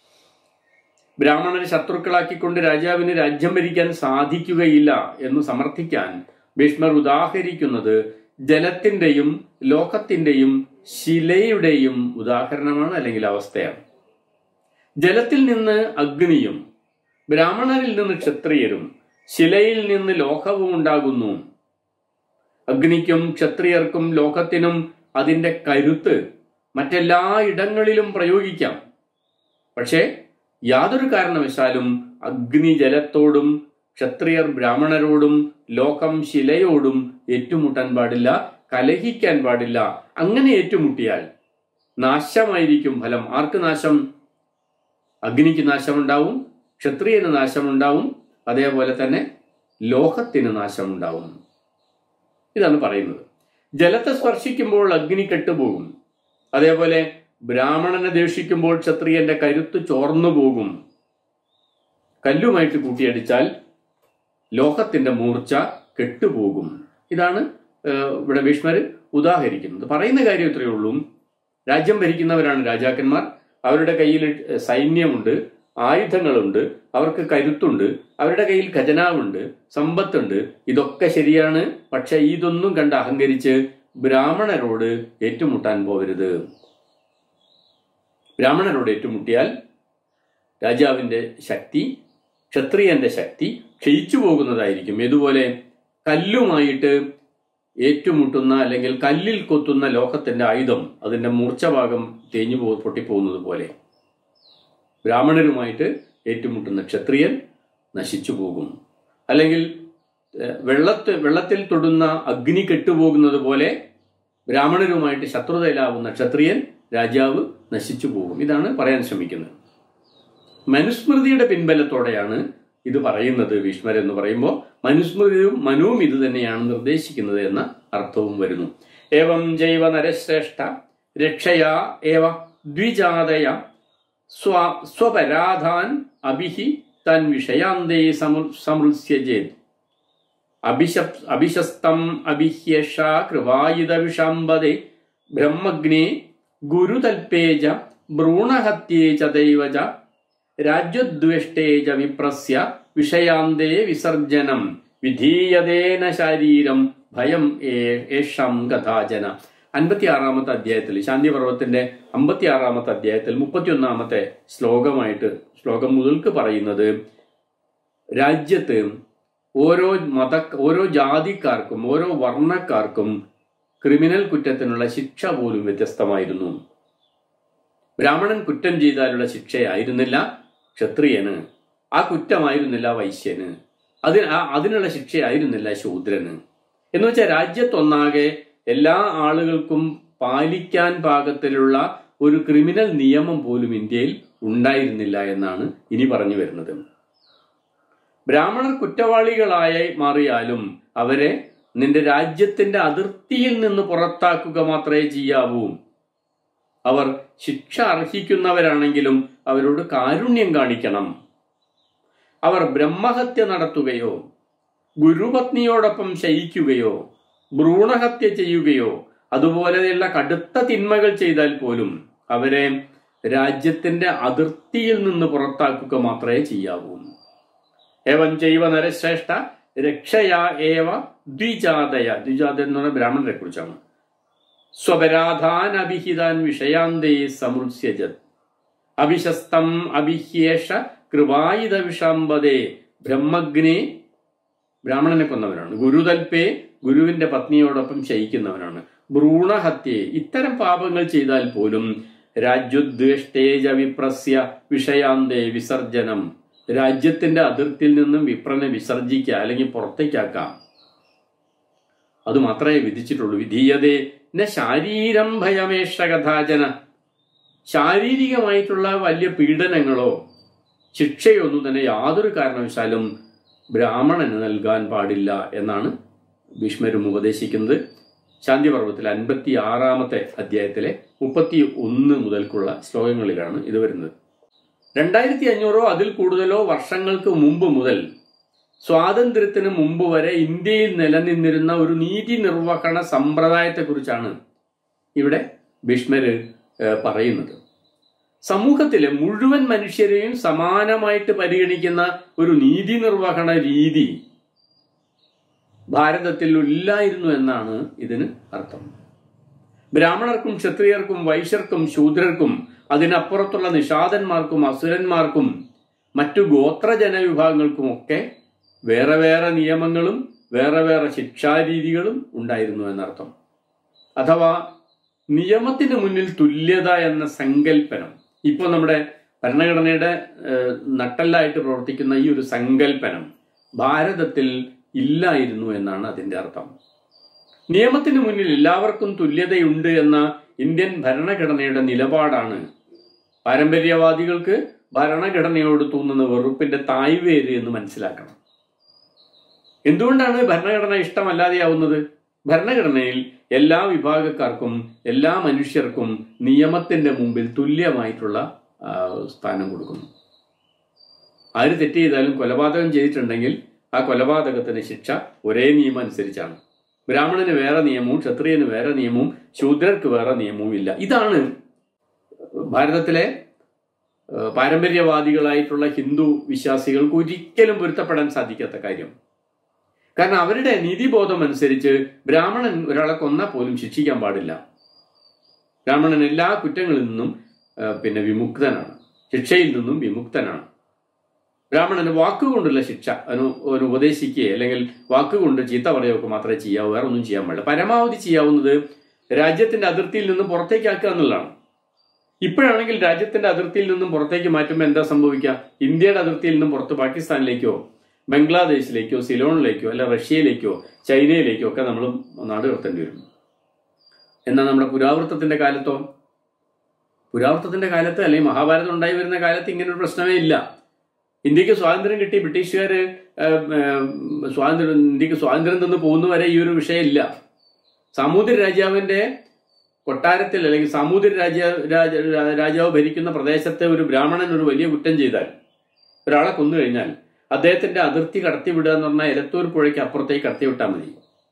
S1: ബ്രാഹ്മണരെ ശത്രുക്കളാക്കിക്കൊണ്ട് രാജാവിന് രാജ്യം ഭരിക്കാൻ സാധിക്കുകയില്ല എന്ന് സമർത്ഥിക്കാൻ ഭീഷ്മർ ഉദാഹരിക്കുന്നത് ജലത്തിന്റെയും ലോകത്തിന്റെയും ശിലയുടെയും ഉദാഹരണമാണ് അല്ലെങ്കിൽ അവസ്ഥയാണ് ജലത്തിൽ നിന്ന് അഗ്നിയും ബ്രാഹ്മണരിൽ നിന്ന് ക്ഷത്രിയരും ശിലയിൽ നിന്ന് ലോഹവും ഉണ്ടാകുന്നു അഗ്നിക്കും ക്ഷത്രിയർക്കും ലോകത്തിനും അതിന്റെ കരുത്ത് മറ്റെല്ലാ ഇടങ്ങളിലും പ്രയോഗിക്കാം പക്ഷേ യാതൊരു കാരണവശാലും അഗ്നി ജലത്തോടും ക്ഷത്രിയർ ബ്രാഹ്മണരോടും ലോകം ശിലയോടും ഏറ്റുമുട്ടാൻ പാടില്ല കലഹിക്കാൻ പാടില്ല അങ്ങനെ ഏറ്റുമുട്ടിയാൽ നാശമായിരിക്കും ഫലം ആർക്ക് നാശം അഗ്നിക്ക് നാശമുണ്ടാവും ക്ഷത്രിയന് നാശമുണ്ടാവും അതേപോലെ തന്നെ ലോകത്തിന് നാശമുണ്ടാവും ഇതാണ് പറയുന്നത് ജലത്തെ സ്പർശിക്കുമ്പോൾ അഗ്നി കെട്ടുപോകും അതേപോലെ ബ്രാഹ്മണനെ ദേഷിക്കുമ്പോൾ ക്ഷത്രിയന്റെ കരുത്ത് ചോർന്നു പോകും കല്ലുമായിട്ട് കൂട്ടിയടിച്ചാൽ ലോകത്തിന്റെ മൂർച്ച കെട്ടുപോകും ഇതാണ് ഏഹ്, ഇവിടെ ഭീഷ്മർ ഉദാഹരിക്കുന്നത് പറയുന്ന കാര്യം ഇത്രയേ ഉള്ളൂ രാജ്യം ഭരിക്കുന്നവരാണ് രാജാക്കന്മാർ അവരുടെ കയ്യിൽ സൈന്യമുണ്ട് ആയുധങ്ങളുണ്ട് അവർക്ക് കരുത്തുണ്ട് അവരുടെ കയ്യിൽ ഖജനാവുണ്ട് സമ്പത്തുണ്ട് ഇതൊക്കെ ശരിയാണ് പക്ഷെ ഇതൊന്നും കണ്ട് അഹങ്കരിച്ച് ബ്രാഹ്മണരോട് ഏറ്റുമുട്ടാൻ പോകരുത് ബ്രാഹ്മണരോട് ഏറ്റുമുട്ടിയാൽ രാജാവിന്റെ ശക്തി ക്ഷത്രിയന്റെ ശക്തി ക്ഷയിച്ചു പോകുന്നതായിരിക്കും ഇതുപോലെ കല്ലുമായിട്ട് ഏറ്റുമുട്ടുന്ന അല്ലെങ്കിൽ കല്ലിൽ കൊത്തുന്ന ലോഹത്തിന്റെ ആയുധം അതിന്റെ മൂർച്ചഭാഗം തേഞ്ഞു പോ പൊട്ടിപ്പോകുന്നത് പോലെ ബ്രാഹ്മണരുമായിട്ട് ഏറ്റുമുട്ടുന്ന ക്ഷത്രിയൻ നശിച്ചു പോകും അല്ലെങ്കിൽ ഏഹ്, വെള്ളത്ത് വെള്ളത്തിൽ തൊടുന്ന അഗ്നി കെട്ടുപോകുന്നത് പോലെ ബ്രാഹ്മണരുമായിട്ട് ശത്രുതയിലാവുന്ന ക്ഷത്രിയൻ രാജാവ് നശിച്ചു പോകും ഇതാണ് പറയാൻ ശ്രമിക്കുന്നത് മനുസ്മൃതിയുടെ പിൻബലത്തോടെയാണ് ഇത് പറയുന്നത് ഭീഷ്മർ എന്ന് പറയുമ്പോൾ മനുസ്മൃതിയും മനുവും ഇത് തന്നെയാണ് നിർദ്ദേശിക്കുന്നത് എന്ന അർത്ഥവും വരുന്നു ഏവം ജൈവ നരശ്രേഷ്ഠ രക്ഷയാ ഏവ ദ്വിജാതയ സ്വ സ്വപരാധാൻ അഭിഹി തൻ വിഷയാന്തേ സമു സമൃസ്യജേത് അഭിശ അഭിശസ്തം അഭിഹ്യഷ കൃപായുധ വിഷാമ്പതേ ബ്രഹ്മഗ്നേ ഗുരുതൽപേജ ഭ്രൂണഹത്യേ ച ദൈവജ രാജ്യദ്വേഷ്ടേ ച വിപ്രസ്യ വിഷയാന്തേ വിസർജനം വിധീയതേന ശരീരം ഭയം ഏഷം കഥാജന അൻപത്തി ആറാമത്തെ അധ്യായത്തിൽ ശാന്തി പർവ്വത്തിന്റെ അമ്പത്തി ആറാമത്തെ അധ്യായത്തിൽ മുപ്പത്തിയൊന്നാമത്തെ ശ്ലോകമായിട്ട് ശ്ലോകം മുതൽക്ക് പറയുന്നത് രാജ്യത്ത് ഓരോ മത ഓരോ ജാതിക്കാർക്കും ഓരോ വർണ്ണക്കാർക്കും ക്രിമിനൽ കുറ്റത്തിനുള്ള ശിക്ഷ പോലും വ്യത്യസ്തമായിരുന്നു ബ്രാഹ്മണൻ കുറ്റം ചെയ്താലുള്ള ശിക്ഷയായിരുന്നില്ല ക്ഷത്രിയന് ആ കുറ്റമായിരുന്നില്ല വൈശ്യന് അതിന് ആ- അതിനുള്ള ശിക്ഷയായിരുന്നില്ല ശൂദ്രന് എന്ന് വെച്ചാൽ രാജ്യത്തൊന്നാകെ എല്ലാ ആളുകൾക്കും പാലിക്കാൻ പാകത്തിലുള്ള ഒരു ക്രിമിനൽ നിയമം പോലും ഇന്ത്യയിൽ ഉണ്ടായിരുന്നില്ല എന്നാണ് ഇനി പറഞ്ഞു വരുന്നത് ബ്രാഹ്മണർ കുറ്റവാളികളായി മാറിയാലും അവരെ നിന്റെ രാജ്യത്തിന്റെ അതിർത്തിയിൽ നിന്ന് പുറത്താക്കുക മാത്രമേ ചെയ്യാവൂ അവർ ശിക്ഷ അർഹിക്കുന്നവരാണെങ്കിലും അവരോട് കാരുണ്യം കാണിക്കണം അവർ ബ്രഹ്മഹത്യ നടത്തുകയോ ഗുരുപത്നിയോടൊപ്പം ശയിക്കുകയോ ഭ്രൂണഹത്യ ചെയ്യുകയോ അതുപോലെയുള്ള കടുത്ത തിന്മകൾ ചെയ്താൽ പോലും അവരെ രാജ്യത്തിന്റെ അതിർത്തിയിൽ നിന്ന് പുറത്താക്കുക മാത്രമേ ചെയ്യാവൂ ഏവം ചെയ്വ നരശ്രേഷ്ഠ രക്ഷയാ ഏവ ദ്വിജാതയ ദ്വിജാത എന്ന് പറഞ്ഞ ബ്രാഹ്മണരെ കുറിച്ചാണ് സ്വപരാധാൻ അഭിഹിതാൻ വിഷയാന്തേ സമൃസ്യജത് അഭിശസ്തം അഭിഹ്യേഷ കൃപായുധ വിഷാമ്പതേ ബ്രഹ്മഗ്നെ ബ്രാഹ്മണനെ കൊന്നവനാണ് ഗുരുതൽപേ ഗുരുവിന്റെ പത്നിയോടൊപ്പം ശയിക്കുന്നവനാണ് ഭ്രൂണഹത്യയെ ഇത്തരം പാപങ്ങൾ ചെയ്താൽ പോലും രാജ്യോദ്വേഷ്ടേജ വിപ്രസ്യ വിഷയാന്തേ വിസർജനം രാജ്യത്തിന്റെ അതിർത്തിയിൽ നിന്നും വിപ്രനെ വിസർജിക്കുക അല്ലെങ്കിൽ പുറത്തേക്കാക്കാം അത് മാത്രമേ വിധിച്ചിട്ടുള്ളൂ വിധീയതേ ന ശാരീരം ഭയമേഷ കഥാചന ശാരീരികമായിട്ടുള്ള വലിയ പീഡനങ്ങളോ ശിക്ഷയൊന്നും തന്നെ യാതൊരു കാരണവശാലും ബ്രാഹ്മണന് നൽകാൻ പാടില്ല എന്നാണ് ഭീഷ്മരും ഉപദേശിക്കുന്നത് ശാന്തിപർവത്തിൽ അൻപത്തി ആറാമത്തെ അധ്യായത്തിലെ മുപ്പത്തി ഒന്ന് മുതൽക്കുള്ള ശ്ലോകങ്ങളിലാണ് ഇത് വരുന്നത് രണ്ടായിരത്തി അഞ്ഞൂറോ അതിൽ കൂടുതലോ വർഷങ്ങൾക്ക് മുമ്പ് മുതൽ സ്വാതന്ത്ര്യത്തിന് മുമ്പ് വരെ ഇന്ത്യയിൽ നിലനിന്നിരുന്ന ഒരു നീതി നിർവഹണ സമ്പ്രദായത്തെക്കുറിച്ചാണ് ഇവിടെ ഭീഷ്മര് ഏഹ്, പറയുന്നത് സമൂഹത്തിലെ മുഴുവൻ മനുഷ്യരെയും സമാനമായിട്ട് പരിഗണിക്കുന്ന ഒരു നീതി നിർവഹണ രീതി ഭാരതത്തിൽ ഇല്ലായിരുന്നു എന്നാണ് ഇതിന് അർത്ഥം ബ്രാഹ്മണർക്കും ക്ഷത്രിയർക്കും വൈശ്യർക്കും ശൂദ്രർക്കും അതിനപ്പുറത്തുള്ള നിഷാദന്മാർക്കും അസുരന്മാർക്കും മറ്റു ഗോത്രജന വിഭാഗങ്ങൾക്കുമൊക്കെ വേറെ വേറെ നിയമങ്ങളും വേറെ വേറെ ശിക്ഷാരീതികളും ഉണ്ടായിരുന്നു എന്നർത്ഥം അഥവാ നിയമത്തിന് മുന്നിൽ തുല്യത എന്ന സങ്കല്പനം ഇപ്പോൾ നമ്മുടെ ഭരണഘടനയുടെ ഏഹ്, നട്ടെല്ലായിട്ട് പ്രവർത്തിക്കുന്ന ഈ ഒരു സങ്കല്പനം ഭാരതത്തിൽ ഇല്ലായിരുന്നു എന്നാണ് അതിന്റെ അർത്ഥം നിയമത്തിന് മുന്നിൽ എല്ലാവർക്കും തുല്യതയുണ്ട് എന്ന ഇന്ത്യൻ ഭരണഘടനയുടെ നിലപാടാണ് പാരമ്പര്യവാദികൾക്ക് ഭരണഘടനയോട് തോന്നുന്ന വെറുപ്പിന്റെ തായ്വേര് എന്ന് മനസ്സിലാക്കണം എന്തുകൊണ്ടാണ് ഭരണഘടന ഇഷ്ടമല്ലാതെയാവുന്നത് ഭരണഘടനയിൽ എല്ലാ വിഭാഗക്കാർക്കും എല്ലാ മനുഷ്യർക്കും നിയമത്തിന്റെ മുമ്പിൽ തുല്യമായിട്ടുള്ള ആ, സ്ഥാനം കൊടുക്കുന്നു ആര് തെറ്റ് ചെയ്താലും കൊലപാതകം ചെയ്തിട്ടുണ്ടെങ്കിൽ ആ കൊലപാതകത്തിന് ശിക്ഷ ഒരേ നിയമം അനുസരിച്ചാണ് ബ്രാഹ്മണന് വേറെ നിയമവും ക്ഷത്രിയന് വേറെ നിയമവും ശൂദ്രർക്ക് വേറെ നിയമവും ഇല്ല ഇതാണ് ഭാരതത്തിലെ ഏഹ്, പാരമ്പര്യവാദികളായിട്ടുള്ള ഹിന്ദു വിശ്വാസികൾക്ക് ഒരിക്കലും പൊരുത്തപ്പെടാൻ സാധിക്കാത്ത കാര്യം കാരണം അവരുടെ നീതിബോധം അനുസരിച്ച് ബ്രാഹ്മണൻ ഒരാളെ കൊന്നാൽ പോലും ശിക്ഷിക്കാൻ പാടില്ല ബ്രാഹ്മണൻ എല്ലാ കുറ്റങ്ങളിൽ നിന്നും ഏഹ്, പിന്നെ വിമുക്തനാണ് ശിക്ഷയിൽ നിന്നും വിമുക്തനാണ് ബ്രാഹ്മണന് വാക്കുകൊണ്ടുള്ള ശിക്ഷ അവന് അവന് ഉപദേശിക്കുകയോ അല്ലെങ്കിൽ വാക്കുകൊണ്ട് ചീത്ത പറയുകയൊക്കെ മാത്രമേ ചെയ്യാവൂ വേറെ ഒന്നും ചെയ്യാൻ പാടില്ല പരമാവധി ചെയ്യാവുന്നത് രാജ്യത്തിന്റെ അതിർത്തിയിൽ നിന്ന് പുറത്തേക്കാക്കുക എന്നുള്ളതാണ് ഇപ്പോഴാണെങ്കിൽ രാജ്യത്തിന്റെ അതിർത്തിയിൽ നിന്നും പുറത്തേക്ക് മാറ്റുമ്പോൾ എന്താ സംഭവിക്കുക ഇന്ത്യയുടെ അതിർത്തിയിൽ നിന്നും പുറത്ത് പാകിസ്ഥാനിലേക്കോ ബംഗ്ലാദേശിലേക്കോ സിലോണിലേക്കോ അല്ല റഷ്യയിലേക്കോ ചൈനയിലേക്കോ ഒക്കെ നമ്മൾ നാട് കടത്തേണ്ടി വരും എന്നാൽ നമ്മുടെ പുരാവൃത്തത്തിന്റെ കാലത്തോ പുരാവൃത്തത്തിന്റെ കാലത്ത് അല്ലെങ്കിൽ മഹാഭാരതം ഉണ്ടായി വരുന്ന കാലത്ത് ഇങ്ങനെ ഒരു പ്രശ്നമേ ഇല്ല ഇന്ത്യക്ക് സ്വാതന്ത്ര്യം കിട്ടി ബ്രിട്ടീഷുകാര് ഏഹ്, ഏഹ്, സ്വാതന്ത്ര്യം ഇന്ത്യക്ക് സ്വാതന്ത്ര്യം തന്നു പോകുന്നവരെ ഈ ഒരു വിഷയമില്ല സാമൂതിരി രാജാവിന്റെ കൊട്ടാരത്തിൽ അല്ലെങ്കിൽ സാമൂതിരി രാജ രാജ- രാജാവ് ഭരിക്കുന്ന പ്രദേശത്തെ ഒരു ബ്രാഹ്മണൻ ഒരു വലിയ കുറ്റം ചെയ്താൽ ഒരാളെ കൊന്നു കഴിഞ്ഞാൽ അദ്ദേഹത്തിന്റെ അതിർത്തി കടത്തിവിടുക എന്ന് പറഞ്ഞാൽ എലത്തൂർ പുഴയ്ക്ക് അപ്പുറത്തേക്ക് കടത്തിവിട്ടാൽ മതി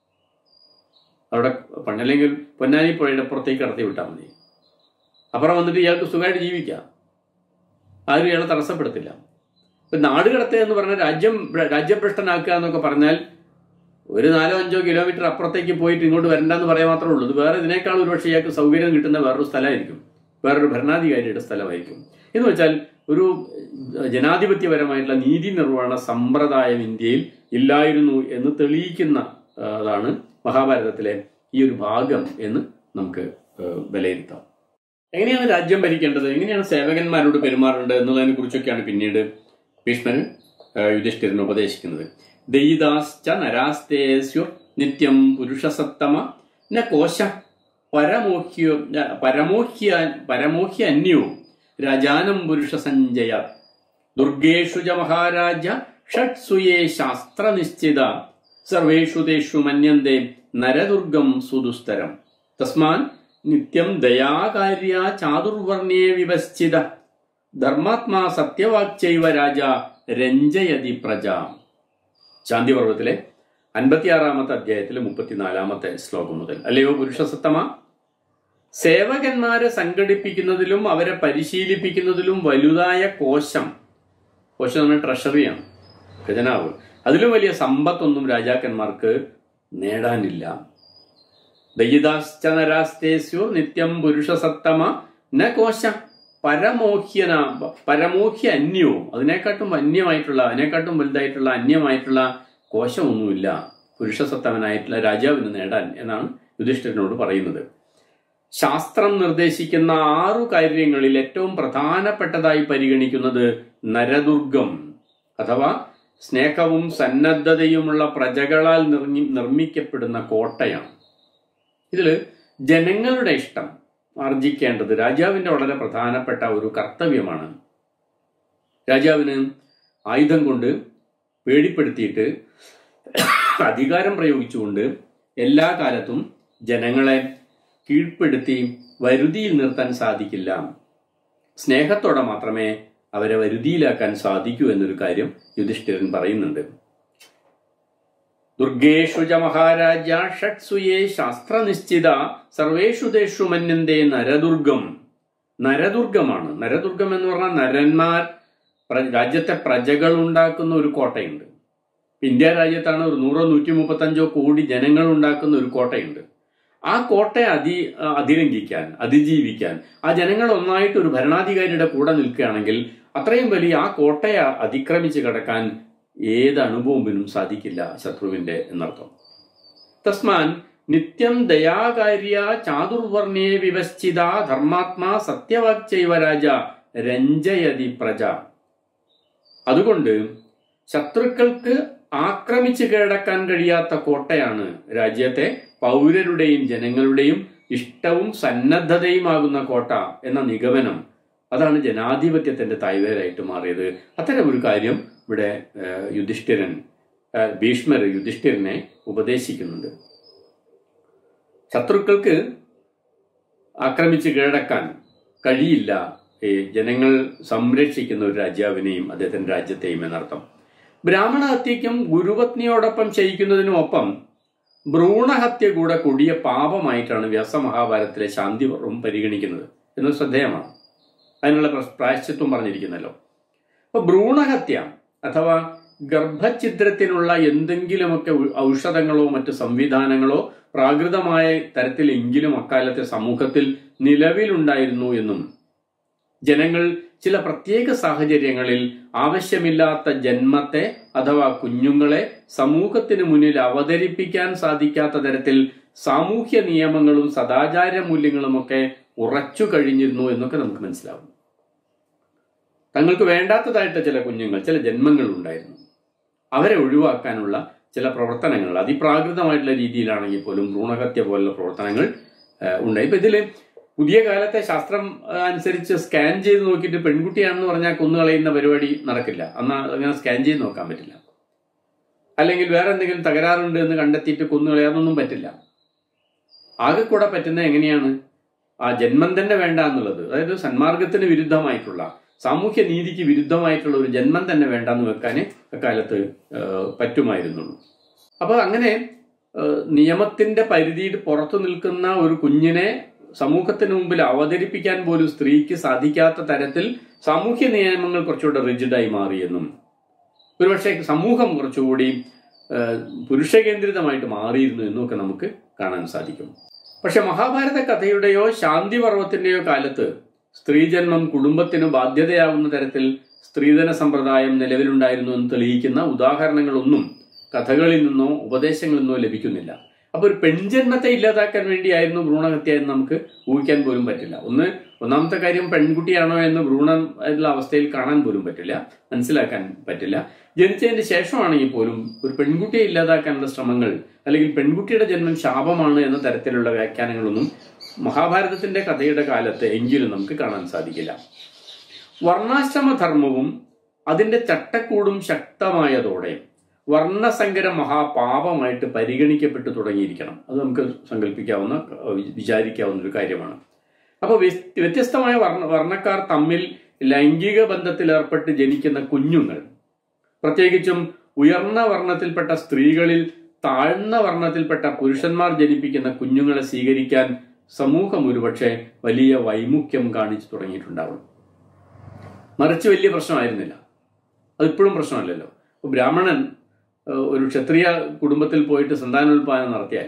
S1: അവിടെ പണ്ടല്ലെങ്കിൽ പൊന്നാനി പുഴയുടെ അപ്പുറത്തേക്ക് കടത്തിവിട്ടാൽ മതി അപ്പുറം വന്നിട്ട് ഇയാൾക്ക് സുഖമായിട്ട് ജീവിക്കാം ആരും ഇയാളെ തടസ്സപ്പെടുത്തില്ല ഇപ്പൊ നാട് കടത്തുക എന്ന് പറഞ്ഞാൽ രാജ്യം രാജ്യഭ്രഷ്ടനാക്കുക എന്നൊക്കെ പറഞ്ഞാൽ ഒരു നാലോ അഞ്ചോ കിലോമീറ്റർ അപ്പുറത്തേക്ക് പോയിട്ട് ഇങ്ങോട്ട് വരണ്ടെന്ന് പറയാൻ മാത്രമേ ഉള്ളൂ ഇത് വേറെ ഇതിനേക്കാൾ ഒരുപക്ഷെ ഇയാൾക്ക് സൗകര്യം കിട്ടുന്ന വേറൊരു സ്ഥലമായിരിക്കും വേറൊരു ഭരണാധികാരിയുടെ സ്ഥലമായിരിക്കും എന്ന് വെച്ചാൽ ഒരു ജനാധിപത്യപരമായിട്ടുള്ള നീതി നിർവഹണ സമ്പ്രദായം ഇന്ത്യയിൽ ഇല്ലായിരുന്നു എന്ന് തെളിയിക്കുന്ന ആ, അതാണ് മഹാഭാരതത്തിലെ ഈ ഒരു ഭാഗം എന്ന് നമുക്ക് ആ, വിലയിരുത്താം എങ്ങനെയാണ് രാജ്യം ഭരിക്കേണ്ടത് എങ്ങനെയാണ് സേവകന്മാരോട് പെരുമാറേണ്ടത് എന്നുള്ളതിനെ കുറിച്ചൊക്കെയാണ് പിന്നീട് ഭീഷ്മൻ ആ, യുധിഷ്ഠിരന് ഉപദേശിക്കുന്നത് ദയിദാശ്ച നരാസ്തേസ്യുർ നിത്യം പുരുഷസത്തമ ന കോശ പരമോഹ്യോ പരമോഹ്യ പരമോഹ്യ അന്യവും രാജാനം പുരുഷ സഞ്ജയ ദുർഗേഷു ച മഹാരാജ ഷട്സുയേ ശാസ്ത്രനിശ്ചിത സർവേഷു തേഷു മന്യന്തെ നരദുർഗം സുദുസ്തരം തസ്മാൻ നിത്യം ദയാകാര്യ ചാതുർവർണ്ണേ വിവശ്ചിത ധർമാത്മാ സത്യവാക്ചൈവ രാജ രഞ്ജയതി പ്രജ ശാന്തിപർവത്തിലെ അൻപത്തിയാറാമത്തെ അധ്യായത്തിലെ മുപ്പത്തിനാലാമത്തെ ശ്ലോകം മുതൽ അല്ലയോ പുരുഷസത്തമ സേവകന്മാരെ സംഘടിപ്പിക്കുന്നതിലും അവരെ പരിശീലിപ്പിക്കുന്നതിലും വലുതായ കോശം കോശം നമ്മൾ ട്രഷറിയാണ് ഖജനാവ് അതിലും വലിയ സമ്പത്തൊന്നും രാജാക്കന്മാർക്ക് നേടാനില്ല ദയിദാശ്ച നരാസ്തേസ്യോ നിത്യം പുരുഷസത്തമ ന കോശ പരമോഹ്യന പരമോഹ്യ അന്യവും അതിനെക്കാട്ടും അന്യമായിട്ടുള്ള അതിനെക്കാട്ടും വലുതായിട്ടുള്ള അന്യമായിട്ടുള്ള കോശമൊന്നുമില്ല പുരുഷസത്തമനായിട്ടുള്ള രാജാവിന് നേടാൻ എന്നാണ് യുധിഷ്ഠിരനോട് പറയുന്നത് ശാസ്ത്രം നിർദ്ദേശിക്കുന്ന ആറു കാര്യങ്ങളിൽ ഏറ്റവും പ്രധാനപ്പെട്ടതായി പരിഗണിക്കുന്നത് നരദുർഗം അഥവാ സ്നേഹവും സന്നദ്ധതയുമുള്ള പ്രജകളാൽ നിർമ്മി നിർമ്മിക്കപ്പെടുന്ന കോട്ടയാണ് ഇതിൽ ജനങ്ങളുടെ ഇഷ്ടം ആർജിക്കേണ്ടത് രാജാവിന്റെ വളരെ പ്രധാനപ്പെട്ട ഒരു കർത്തവ്യമാണ് രാജാവിന് ആയുധം കൊണ്ട് പേടിപ്പെടുത്തിയിട്ട് അധികാരം പ്രയോഗിച്ചുകൊണ്ട് എല്ലാ കാലത്തും ജനങ്ങളെ കീഴ്പ്പെടുത്തി വരുതിയിൽ നിർത്താൻ സാധിക്കില്ല സ്നേഹത്തോടെ മാത്രമേ അവരെ വരുതിയിലാക്കാൻ സാധിക്കൂ എന്നൊരു കാര്യം യുധിഷ്ഠിരൻ പറയുന്നുണ്ട് ദുർഗേഷു ച മഹാരാജ ഷട്സുയേ ശാസ്ത്രനിശ്ചിത സർവേഷു തേഷു മന്യന്തേ നരദുർഗം നരദുർഗമാണ് നരദുർഗം എന്ന് പറഞ്ഞാൽ നരന്മാർ പ്ര- രാജ്യത്തെ പ്രജകൾ ഉണ്ടാക്കുന്ന ഒരു കോട്ടയുണ്ട് ഇന്ത്യ രാജ്യത്താണ് ഒരു നൂറോ നൂറ്റി മുപ്പത്തഞ്ചോ കോടി ജനങ്ങൾ ഉണ്ടാക്കുന്ന ഒരു കോട്ടയുണ്ട് ആ കോട്ടയെ അതി അതിലംഘിക്കാൻ അതിജീവിക്കാൻ ആ ജനങ്ങൾ ഒന്നായിട്ട് ഒരു ഭരണാധികാരിയുടെ കൂടെ നിൽക്കുകയാണെങ്കിൽ അത്രയും വലിയ ആ കോട്ടയെ അതിക്രമിച്ച് കടക്കാൻ ഏത് അണുബോംബിനും സാധിക്കില്ല ശത്രുവിന്റെ എന്നർത്ഥം തസ്മാൻ നിത്യം ദയാകാര്യ ചാതുർവർണ്ണേ വിവശ്ചിത ധർമാത്മാ സത്യവാക്ചൈവ രാജ രഞ്ജയതി പ്രജ അതുകൊണ്ട് ശത്രുക്കൾക്ക് ആക്രമിച്ച് കീഴടക്കാൻ കഴിയാത്ത കോട്ടയാണ് രാജ്യത്തെ പൗരരുടെയും ജനങ്ങളുടെയും ഇഷ്ടവും സന്നദ്ധതയുമാകുന്ന കോട്ട എന്ന നിഗമനം അതാണ് ജനാധിപത്യത്തിന്റെ തായ്വേരായിട്ട് മാറിയത് അത്തരം ഒരു കാര്യം ഇവിടെ ഏഹ്, യുധിഷ്ഠിരൻ ഏഹ്, ഭീഷ്മർ യുധിഷ്ഠിരനെ ഉപദേശിക്കുന്നുണ്ട് ശത്രുക്കൾക്ക് ആക്രമിച്ച് കീഴടക്കാൻ കഴിയില്ല ഈ ജനങ്ങൾ സംരക്ഷിക്കുന്ന ഒരു രാജാവിനെയും അദ്ദേഹത്തിന്റെ രാജ്യത്തെയും എന്നർത്ഥം ബ്രാഹ്മണ ഹത്യയ്ക്കും ഗുരുപത്നിയോടൊപ്പം ചെയ്യിക്കുന്നതിനും ഒപ്പം ഭ്രൂണഹത്യ കൂടെ കൊടിയ പാപമായിട്ടാണ് വ്യാസമഹാഭാരതത്തിലെ ശാന്തിപർവം പരിഗണിക്കുന്നത് എന്ന് ശ്രദ്ധേയമാണ് അതിനുള്ള പ്രസ്- പ്രായശ്ചിത്വം പറഞ്ഞിരിക്കുന്നല്ലോ അപ്പൊ ഭ്രൂണഹത്യ അഥവാ ഗർഭഛിദ്രത്തിനുള്ള എന്തെങ്കിലുമൊക്കെ ഔ- ഔഷധങ്ങളോ മറ്റ് സംവിധാനങ്ങളോ പ്രാകൃതമായ തരത്തിലെങ്കിലും അക്കാലത്തെ സമൂഹത്തിൽ നിലവിലുണ്ടായിരുന്നു എന്നും ജനങ്ങൾ ചില പ്രത്യേക സാഹചര്യങ്ങളിൽ ആവശ്യമില്ലാത്ത ജന്മത്തെ അഥവാ കുഞ്ഞുങ്ങളെ സമൂഹത്തിന് മുന്നിൽ അവതരിപ്പിക്കാൻ സാധിക്കാത്ത തരത്തിൽ സാമൂഹ്യ നിയമങ്ങളും സദാചാര മൂല്യങ്ങളുമൊക്കെ ഉറച്ചു കഴിഞ്ഞിരുന്നു എന്നൊക്കെ നമുക്ക് മനസ്സിലാവും തങ്ങൾക്ക് വേണ്ടാത്തതായിട്ട് ചില കുഞ്ഞുങ്ങൾ ചില ജന്മങ്ങൾ ഉണ്ടായിരുന്നു അവരെ ഒഴിവാക്കാനുള്ള ചില പ്രവർത്തനങ്ങൾ അതിപ്രാകൃതമായിട്ടുള്ള രീതിയിലാണെങ്കിൽ പോലും ഭ്രൂണഹത്യ പോലുള്ള പ്രവർത്തനങ്ങൾ ഏഹ്, ഉണ്ടായി ഇപ്പൊ ഇതില് പുതിയ കാലത്തെ ശാസ്ത്രം ഏഹ്, അനുസരിച്ച് സ്കാൻ ചെയ്ത് നോക്കിയിട്ട് പെൺകുട്ടിയാണെന്ന് പറഞ്ഞാൽ കൊന്നുകളയുന്ന പരിപാടി നടക്കില്ല അന്ന് അങ്ങനെ സ്കാൻ ചെയ്ത് നോക്കാൻ പറ്റില്ല അല്ലെങ്കിൽ വേറെ എന്തെങ്കിലും തകരാറുണ്ട് എന്ന് കണ്ടെത്തിയിട്ട് കൊന്നുകളയാനൊന്നും പറ്റില്ല ആകെ കൂടെ പറ്റുന്ന എങ്ങനെയാണ് ആ ജന്മം തന്നെ വേണ്ട എന്നുള്ളത് അതായത് സന്മാർഗത്തിന് വിരുദ്ധമായിട്ടുള്ള സാമൂഹ്യ നീതിക്ക് വിരുദ്ധമായിട്ടുള്ള ഒരു ജന്മം തന്നെ വേണ്ട എന്ന് വെക്കാനേ അക്കാലത്ത് ഏഹ്, പറ്റുമായിരുന്നുള്ളൂ അപ്പൊ അങ്ങനെ ഏഹ്, നിയമത്തിന്റെ പരിധിയിൽ പുറത്തു നിൽക്കുന്ന ഒരു കുഞ്ഞിനെ സമൂഹത്തിന് മുമ്പിൽ അവതരിപ്പിക്കാൻ പോലും സ്ത്രീക്ക് സാധിക്കാത്ത തരത്തിൽ സാമൂഹ്യ നിയമങ്ങൾ കുറച്ചുകൂടെ റിജിഡായി മാറിയെന്നും ഒരുപക്ഷെ സമൂഹം കുറച്ചുകൂടി ഏഹ്, പുരുഷകേന്ദ്രിതമായിട്ട് മാറിയിരുന്നു എന്നൊക്കെ നമുക്ക് കാണാൻ സാധിക്കും പക്ഷെ മഹാഭാരത കഥയുടെയോ ശാന്തിപർവത്തിന്റെയോ കാലത്ത് സ്ത്രീജന്മം കുടുംബത്തിന് ബാധ്യതയാകുന്ന തരത്തിൽ സ്ത്രീധന സമ്പ്രദായം നിലവിലുണ്ടായിരുന്നു എന്ന് തെളിയിക്കുന്ന ഉദാഹരണങ്ങളൊന്നും കഥകളിൽ നിന്നോ ഉപദേശങ്ങളിൽ നിന്നോ ലഭിക്കുന്നില്ല അപ്പൊ ഒരു പെൺജന്മത്തെ ഇല്ലാതാക്കാൻ വേണ്ടിയായിരുന്നു ഭ്രൂണഹത്യ എന്ന് നമുക്ക് ഊഹിക്കാൻ പോലും പറ്റില്ല ഒന്ന് ഒന്നാമത്തെ കാര്യം പെൺകുട്ടിയാണോ എന്ന് ഭ്രൂണം ആയിട്ടുള്ള അവസ്ഥയിൽ കാണാൻ പോലും പറ്റില്ല മനസ്സിലാക്കാൻ പറ്റില്ല ജനിച്ചതിന് ശേഷമാണെങ്കിൽ പോലും ഒരു പെൺകുട്ടിയെ ഇല്ലാതാക്കാനുള്ള ശ്രമങ്ങൾ അല്ലെങ്കിൽ പെൺകുട്ടിയുടെ ജന്മം ശാപമാണ് എന്ന തരത്തിലുള്ള വ്യാഖ്യാനങ്ങളൊന്നും മഹാഭാരതത്തിന്റെ കഥയുടെ കാലത്ത് എങ്കിലും നമുക്ക് കാണാൻ സാധിക്കില്ല വർണ്ണാശ്രമധർമ്മവും അതിന്റെ ചട്ടക്കൂടും ശക്തമായതോടെ വർണ്ണസങ്കര മഹാപാപമായിട്ട് പരിഗണിക്കപ്പെട്ടു തുടങ്ങിയിരിക്കണം അത് നമുക്ക് സങ്കല്പിക്കാവുന്ന ഏഹ്, വിചാരിക്കാവുന്ന ഒരു കാര്യമാണ് അപ്പോൾ വ്യത്യസ്തമായ വർണ്ണ വർണ്ണക്കാർ തമ്മിൽ ലൈംഗിക ബന്ധത്തിൽ ഏർപ്പെട്ട് ജനിക്കുന്ന കുഞ്ഞുങ്ങൾ പ്രത്യേകിച്ചും ഉയർന്ന വർണ്ണത്തിൽപ്പെട്ട സ്ത്രീകളിൽ താഴ്ന്ന വർണ്ണത്തിൽപ്പെട്ട പുരുഷന്മാർ ജനിപ്പിക്കുന്ന കുഞ്ഞുങ്ങളെ സ്വീകരിക്കാൻ സമൂഹം ഒരുപക്ഷെ വലിയ വൈമുഖ്യം കാണിച്ചു തുടങ്ങിയിട്ടുണ്ടാവും മറിച്ച് വലിയ പ്രശ്നമായിരുന്നില്ല അതിപ്പോഴും പ്രശ്നമല്ലല്ലോ ഇപ്പൊ ബ്രാഹ്മണൻ ഏഹ്, ഒരു ക്ഷത്രിയ കുടുംബത്തിൽ പോയിട്ട് സന്താനോൽപാദനം നടത്തിയാൽ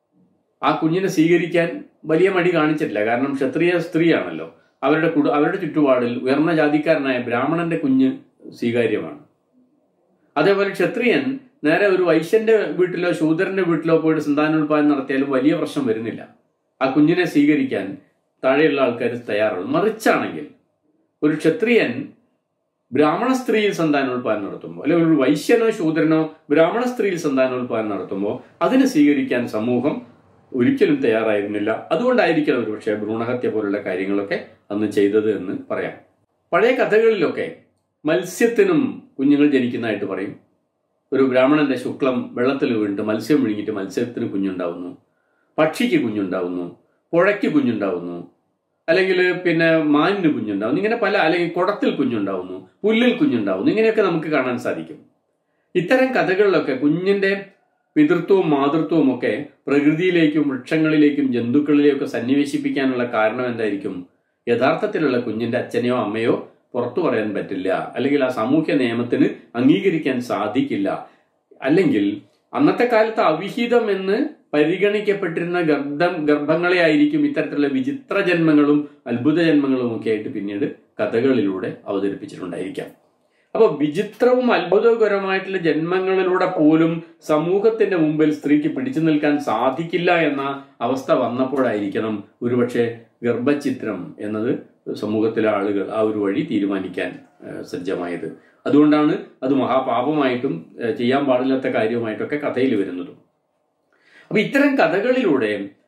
S1: ആ കുഞ്ഞിനെ സ്വീകരിക്കാൻ വലിയ മടി കാണിച്ചിട്ടില്ല കാരണം ക്ഷത്രിയ സ്ത്രീയാണല്ലോ അവരുടെ കുടു അവരുടെ ചുറ്റുപാടിൽ ഉയർന്ന ജാതിക്കാരനായ ബ്രാഹ്മണന്റെ കുഞ്ഞ് സ്വീകാര്യമാണ് അതേപോലെ ക്ഷത്രിയൻ നേരെ ഒരു വൈശ്യന്റെ വീട്ടിലോ ശൂദ്രന്റെ വീട്ടിലോ പോയിട്ട് സന്താനോൽപാദനം നടത്തിയാലും വലിയ പ്രശ്നം വരുന്നില്ല ആ കുഞ്ഞിനെ സ്വീകരിക്കാൻ താഴെയുള്ള ആൾക്കാർ തയ്യാറാണ് മറിച്ചാണെങ്കിൽ ഒരു ക്ഷത്രിയൻ ബ്രാഹ്മണ സ്ത്രീയിൽ സന്താനോൽപാദനം നടത്തുമ്പോൾ അല്ലെങ്കിൽ ഒരു വൈശ്യനോ ശൂദ്രനോ ബ്രാഹ്മണ സ്ത്രീയിൽ സന്താനോൽപാദനം നടത്തുമ്പോൾ അതിനെ സ്വീകരിക്കാൻ സമൂഹം ഒരിക്കലും തയ്യാറായിരുന്നില്ല അതുകൊണ്ടായിരിക്കണം ഒരുപക്ഷെ ഭ്രൂണഹത്യ പോലുള്ള കാര്യങ്ങളൊക്കെ അന്ന് ചെയ്തത് എന്ന് പറയാം പഴയ കഥകളിലൊക്കെ മത്സ്യത്തിനും കുഞ്ഞുങ്ങൾ ജനിക്കുന്നതായിട്ട് പറയും ഒരു ബ്രാഹ്മണന്റെ ശുക്ലം വെള്ളത്തിൽ വീണിട്ട് മത്സ്യം വിഴുങ്ങിയിട്ട് മത്സ്യത്തിന് കുഞ്ഞുണ്ടാവുന്നു പക്ഷിക്ക് കുഞ്ഞുണ്ടാവുന്നു പുഴയ്ക്ക് കുഞ്ഞുണ്ടാവുന്നു അല്ലെങ്കിൽ പിന്നെ മാനിന് കുഞ്ഞുണ്ടാവുന്നു ഇങ്ങനെ പല അല്ലെങ്കിൽ കുടത്തിൽ കുഞ്ഞുണ്ടാവുന്നു പുല്ലിൽ കുഞ്ഞുണ്ടാവുന്നു ഇങ്ങനെയൊക്കെ നമുക്ക് കാണാൻ സാധിക്കും ഇത്തരം കഥകളിലൊക്കെ കുഞ്ഞിന്റെ പിതൃത്വവും മാതൃത്വവും ഒക്കെ പ്രകൃതിയിലേക്കും വൃക്ഷങ്ങളിലേക്കും ജന്തുക്കളിലേക്കും ഒക്കെ സന്നിവേശിപ്പിക്കാനുള്ള കാരണം എന്തായിരിക്കും യഥാർത്ഥത്തിലുള്ള കുഞ്ഞിന്റെ അച്ഛനെയോ അമ്മയോ പുറത്തു പറയാൻ പറ്റില്ല അല്ലെങ്കിൽ ആ സാമൂഹ്യ നിയമത്തിന് അംഗീകരിക്കാൻ സാധിക്കില്ല അല്ലെങ്കിൽ അന്നത്തെ കാലത്ത് അവിഹിതം എന്ന് പരിഗണിക്കപ്പെട്ടിരുന്ന ഗർഭം ഗർഭങ്ങളെ ആയിരിക്കും ഇത്തരത്തിലുള്ള വിചിത്ര ജന്മങ്ങളും അത്ഭുത ജന്മങ്ങളും ഒക്കെ ആയിട്ട് പിന്നീട് കഥകളിലൂടെ അവതരിപ്പിച്ചിട്ടുണ്ടായിരിക്കാം അപ്പൊ വിചിത്രവും അത്ഭുതകരമായിട്ടുള്ള ജന്മങ്ങളിലൂടെ പോലും സമൂഹത്തിന്റെ മുമ്പിൽ സ്ത്രീക്ക് പിടിച്ചു നിൽക്കാൻ സാധിക്കില്ല എന്ന അവസ്ഥ വന്നപ്പോഴായിരിക്കണം ഒരുപക്ഷെ ഗർഭചിത്രം എന്നത് സമൂഹത്തിലെ ആളുകൾ ആ ഒരു വഴി തീരുമാനിക്കാൻ ഏഹ്, സജ്ജമായത് അതുകൊണ്ടാണ് അത് മഹാപാപമായിട്ടും ഏഹ്, ചെയ്യാൻ പാടില്ലാത്ത കാര്യവുമായിട്ടൊക്കെ കഥയിൽ വരുന്നതും അപ്പൊ ഇത്തരം കഥകളിലൂടെ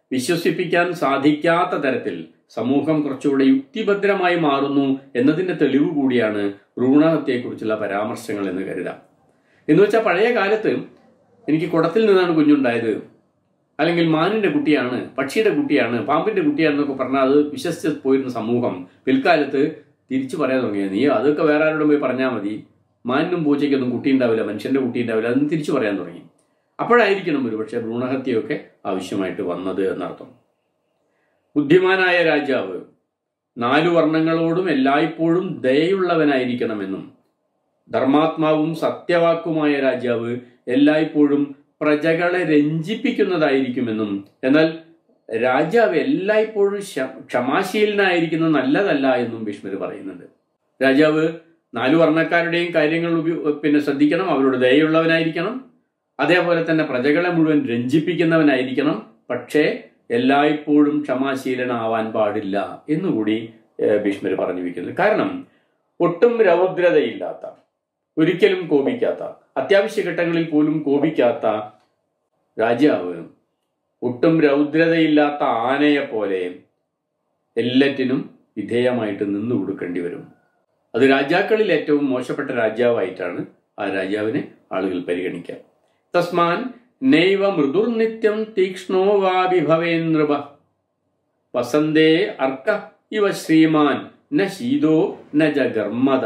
S1: വിശ്വസിപ്പിക്കാൻ സാധിക്കാത്ത തരത്തിൽ സമൂഹം കുറച്ചുകൂടെ യുക്തിഭദ്രമായി മാറുന്നു എന്നതിന്റെ തെളിവ് കൂടിയാണ് ഭ്രൂണഹത്യയെക്കുറിച്ചുള്ള പരാമർശങ്ങൾ എന്ന് കരുതാം എന്ന് വെച്ചാൽ പഴയ കാലത്ത് എനിക്ക് കുടത്തിൽ നിന്നാണ് കുഞ്ഞുണ്ടായത് അല്ലെങ്കിൽ മാനിന്റെ കുട്ടിയാണ് പക്ഷിയുടെ കുട്ടിയാണ് പാമ്പിന്റെ കുട്ടിയാണെന്നൊക്കെ പറഞ്ഞാൽ അത് വിശ്വസിച്ച് പോയിരുന്ന സമൂഹം പിൽക്കാലത്ത് തിരിച്ചു പറയാൻ തുടങ്ങിയത് നീ അതൊക്കെ വേറെ ആരോടും പോയി പറഞ്ഞാൽ മതി മാനിനും പൂച്ചയ്ക്കൊന്നും കുട്ടി ഉണ്ടാവില്ല മനുഷ്യന്റെ കുട്ടി ഉണ്ടാവില്ല അതൊന്നും തിരിച്ചു പറയാൻ തുടങ്ങി അപ്പോഴായിരിക്കണം ഒരുപക്ഷെ ഭ്രൂണഹത്യയൊക്കെ ആവശ്യമായിട്ട് വന്നത് എന്നർത്ഥം ബുദ്ധിമാനായ രാജാവ് നാലു വർണ്ണങ്ങളോടും എല്ലായ്പ്പോഴും ദയയുള്ളവനായിരിക്കണമെന്നും ധർമാത്മാവും സത്യവാക്കുമായ രാജാവ് എല്ലായ്പ്പോഴും പ്രജകളെ രഞ്ജിപ്പിക്കുന്നതായിരിക്കുമെന്നും എന്നാൽ രാജാവ് എല്ലായ്പ്പോഴും ക്ഷ- ക്ഷമാശീലനായിരിക്കുന്നത് നല്ലതല്ല എന്നും ഭീഷ്മർ പറയുന്നുണ്ട് രാജാവ് നാലു വർണ്ണക്കാരുടെയും കാര്യങ്ങൾ ഉപയോ- പിന്നെ ശ്രദ്ധിക്കണം അവരോട് ദയുള്ളവനായിരിക്കണം അതേപോലെ തന്നെ പ്രജകളെ മുഴുവൻ രഞ്ജിപ്പിക്കുന്നവനായിരിക്കണം പക്ഷേ എല്ലായ്പ്പോഴും ക്ഷമാശീലനാവാൻ പാടില്ല എന്നുകൂടി ഭീഷ്മർ പറഞ്ഞു വയ്ക്കുന്നത് കാരണം ഒട്ടും രൗദ്രതയില്ലാത്ത ഒരിക്കലും കോപിക്കാത്ത അത്യാവശ്യ ഘട്ടങ്ങളിൽ പോലും കോപിക്കാത്ത രാജാവ് ഒട്ടും രൗദ്രതയില്ലാത്ത ആനയെ പോലെ എല്ലാറ്റിനും വിധേയമായിട്ട് നിന്നു കൊടുക്കേണ്ടി വരും അത് രാജാക്കളിൽ ഏറ്റവും മോശപ്പെട്ട രാജാവായിട്ടാണ് ആ രാജാവിനെ ആളുകൾ പരിഗണിക്കുക തസ്മാൻ നൈവ മൃദുർനിത്യം തീക്ഷ്ണോ വാഭിഭവേൻ നൃപ വസന്തേ അർക്ക ഇവ ശ്രീമാൻ ന ശീതോ ന ജഗർമ്മത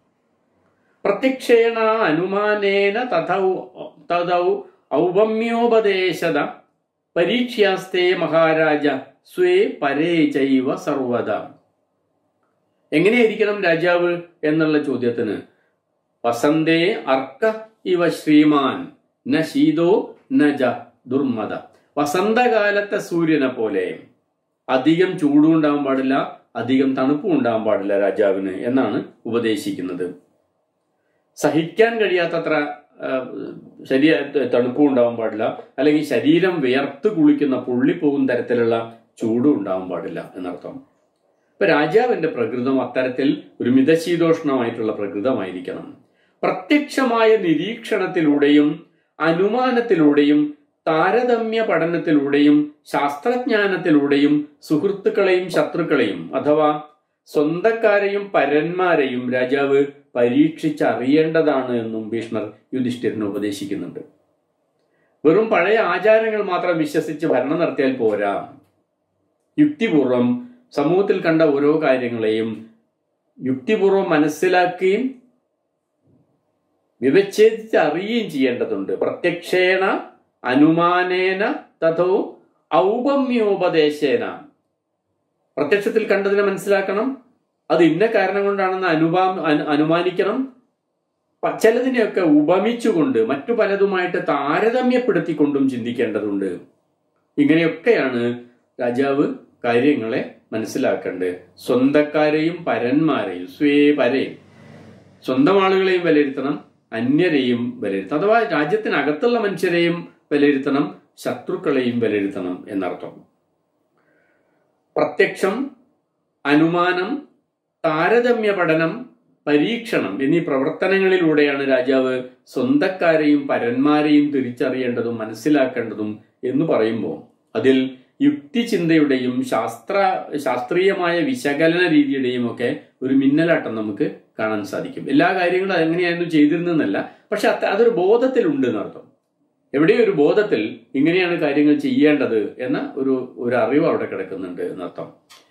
S1: പ്രത്യക്ഷേണ അനുമാനേന തഥൗ തദൗ ഔപമ്യോപദേശത പരീക്ഷ്യാസ്തേ മഹാരാജ സ്വേ പരേ ചൈവ സർവദ എങ്ങനെയായിരിക്കണം രാജാവ് എന്നുള്ള ചോദ്യത്തിന് വസന്തേ അർക്ക ഇവ ശ്രീമാൻ ന ശീതോ ന ജ ദുർമത വസന്തകാലത്തെ സൂര്യനെ പോലെ അധികം ചൂടും ഉണ്ടാവാൻ പാടില്ല അധികം തണുപ്പും ഉണ്ടാവാൻ പാടില്ല രാജാവിന് എന്നാണ് ഉപദേശിക്കുന്നത് സഹിക്കാൻ കഴിയാത്തത്ര ആ, ശരീര തണുപ്പും ഉണ്ടാവാൻ പാടില്ല അല്ലെങ്കിൽ ശരീരം വിയർത്ത് കുളിക്കുന്ന പൊള്ളിപ്പോകുന്ന തരത്തിലുള്ള ചൂടും ഉണ്ടാവാൻ പാടില്ല എന്നർത്ഥം ഇപ്പൊ രാജാവിന്റെ പ്രകൃതം അത്തരത്തിൽ ഒരു മിതശീതോഷ്ണമായിട്ടുള്ള പ്രകൃതമായിരിക്കണം പ്രത്യക്ഷമായ നിരീക്ഷണത്തിലൂടെയും അനുമാനത്തിലൂടെയും താരതമ്യ പഠനത്തിലൂടെയും ശാസ്ത്രജ്ഞാനത്തിലൂടെയും സുഹൃത്തുക്കളെയും ശത്രുക്കളെയും അഥവാ സ്വന്തക്കാരെയും പരന്മാരെയും രാജാവ് പരീക്ഷിച്ചറിയേണ്ടതാണ് എന്നും ഭീഷ്മർ യുധിഷ്ഠിരനെ ഉപദേശിക്കുന്നുണ്ട് വെറും പഴയ ആചാരങ്ങൾ മാത്രം വിശ്വസിച്ച് ഭരണം നടത്തിയാൽ പോരാ യുക്തിപൂർവം സമൂഹത്തിൽ കണ്ട ഓരോ കാര്യങ്ങളെയും യുക്തിപൂർവം മനസ്സിലാക്കുകയും വിവച്ഛേദിച്ച് അറിയുകയും ചെയ്യേണ്ടതുണ്ട് പ്രത്യക്ഷേണ അനുമാനേന തഥോ ഔപമ്യോപദേശേന പ്രത്യക്ഷത്തിൽ കണ്ടതിനെ മനസ്സിലാക്കണം അത് ഇന്ന കാരണം കൊണ്ടാണെന്ന് അനുപാ അനു- അനുമാനിക്കണം പ- ചിലതിനെയൊക്കെ ഉപമിച്ചുകൊണ്ട് മറ്റു പലതുമായിട്ട് താരതമ്യപ്പെടുത്തിക്കൊണ്ടും ചിന്തിക്കേണ്ടതുണ്ട് ഇങ്ങനെയൊക്കെയാണ് രാജാവ് കാര്യങ്ങളെ മനസ്സിലാക്കേണ്ടത് സ്വന്തക്കാരെയും പരന്മാരെയും സ്വേ പരേ സ്വന്തം ആളുകളെയും വിലയിരുത്തണം അന്യരെയും വിലയിരുത്തണം അഥവാ രാജ്യത്തിനകത്തുള്ള മനുഷ്യരെയും വിലയിരുത്തണം ശത്രുക്കളെയും വിലയിരുത്തണം എന്നർത്ഥം പ്രത്യക്ഷം അനുമാനം താരതമ്യ പഠനം പരീക്ഷണം എന്നീ പ്രവർത്തനങ്ങളിലൂടെയാണ് രാജാവ് സ്വന്തക്കാരെയും പരന്മാരെയും തിരിച്ചറിയേണ്ടതും മനസ്സിലാക്കേണ്ടതും എന്ന് പറയുമ്പോൾ അതിൽ യുക്തിചിന്തയുടെയും ശാസ്ത്ര ശാസ്ത്രീയമായ വിശകലന രീതിയുടെയും ഒക്കെ ഒരു മിന്നലാട്ടം നമുക്ക് കാണാൻ സാധിക്കും എല്ലാ കാര്യങ്ങളും എങ്ങനെയായിരുന്നു ചെയ്തിരുന്നെന്നല്ല പക്ഷെ അത് അതൊരു ബോധത്തിലുണ്ട് എന്നർത്ഥം എവിടെയോ ഒരു ബോധത്തിൽ ഇങ്ങനെയാണ് കാര്യങ്ങൾ ചെയ്യേണ്ടത് എന്ന ഒരു ഒരു അറിവ് അവിടെ കിടക്കുന്നുണ്ട് എന്നർത്ഥം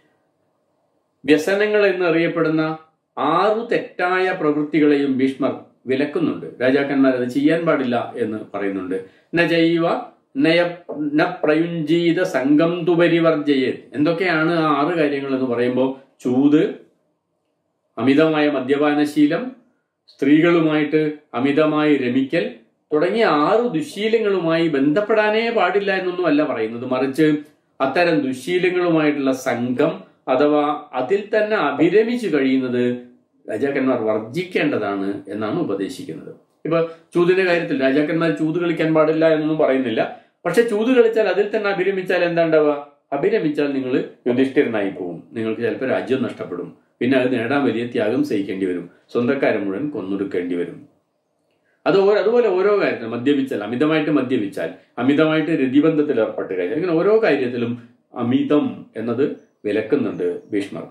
S1: വ്യസനങ്ങൾ എന്നറിയപ്പെടുന്ന ആറു തെറ്റായ പ്രവൃത്തികളെയും ഭീഷ്മർ വിലക്കുന്നുണ്ട് രാജാക്കന്മാർ അത് ചെയ്യാൻ പാടില്ല എന്ന് പറയുന്നുണ്ട് ന ജൈവ നയ ന പ്രയുഞ്ജീത സംഘം തുപരിവർജയെ എന്തൊക്കെയാണ് ആ ആറ് കാര്യങ്ങൾ എന്ന് പറയുമ്പോൾ ചൂത് അമിതമായ മദ്യപാനശീലം സ്ത്രീകളുമായിട്ട് അമിതമായി രമിക്കൽ തുടങ്ങിയ ആറ് ദുശീലങ്ങളുമായി ബന്ധപ്പെടാനേ പാടില്ല എന്നൊന്നും അല്ല പറയുന്നത് മറിച്ച് അത്തരം ദുശീലങ്ങളുമായിട്ടുള്ള സംഘം അഥവാ അതിൽ തന്നെ അഭിരമിച്ചു കഴിയുന്നത് രാജാക്കന്മാർ വർജിക്കേണ്ടതാണ് എന്നാണ് ഉപദേശിക്കുന്നത് ഇപ്പൊ ചൂതിന്റെ കാര്യത്തിൽ രാജാക്കന്മാർ ചൂത് കളിക്കാൻ പാടില്ല എന്നൊന്നും പറയുന്നില്ല പക്ഷെ ചൂത് കളിച്ചാൽ അതിൽ തന്നെ അഭിരമിച്ചാൽ എന്താ ഉണ്ടാവുക അഭിരമിച്ചാൽ നിങ്ങൾ യുധിഷ്ഠിരനായി പോവും നിങ്ങൾക്ക് ചിലപ്പോൾ രാജ്യം നഷ്ടപ്പെടും പിന്നെ അത് നേടാൻ വലിയ ത്യാഗം സഹിക്കേണ്ടി വരും സ്വന്തക്കാരെ മുഴുവൻ കൊന്നൊടുക്കേണ്ടി വരും അത് ഓരോ അതുപോലെ ഓരോ കാര്യത്തിലും മദ്യപിച്ചാൽ അമിതമായിട്ട് മദ്യപിച്ചാൽ അമിതമായിട്ട് രതിബന്ധത്തിൽ ഏർപ്പെട്ട് കഴിഞ്ഞാൽ ഇങ്ങനെ ഓരോ കാര്യത്തിലും അമിതം എന്നത് വിലക്കുന്നുണ്ട് ഭീഷ്മർ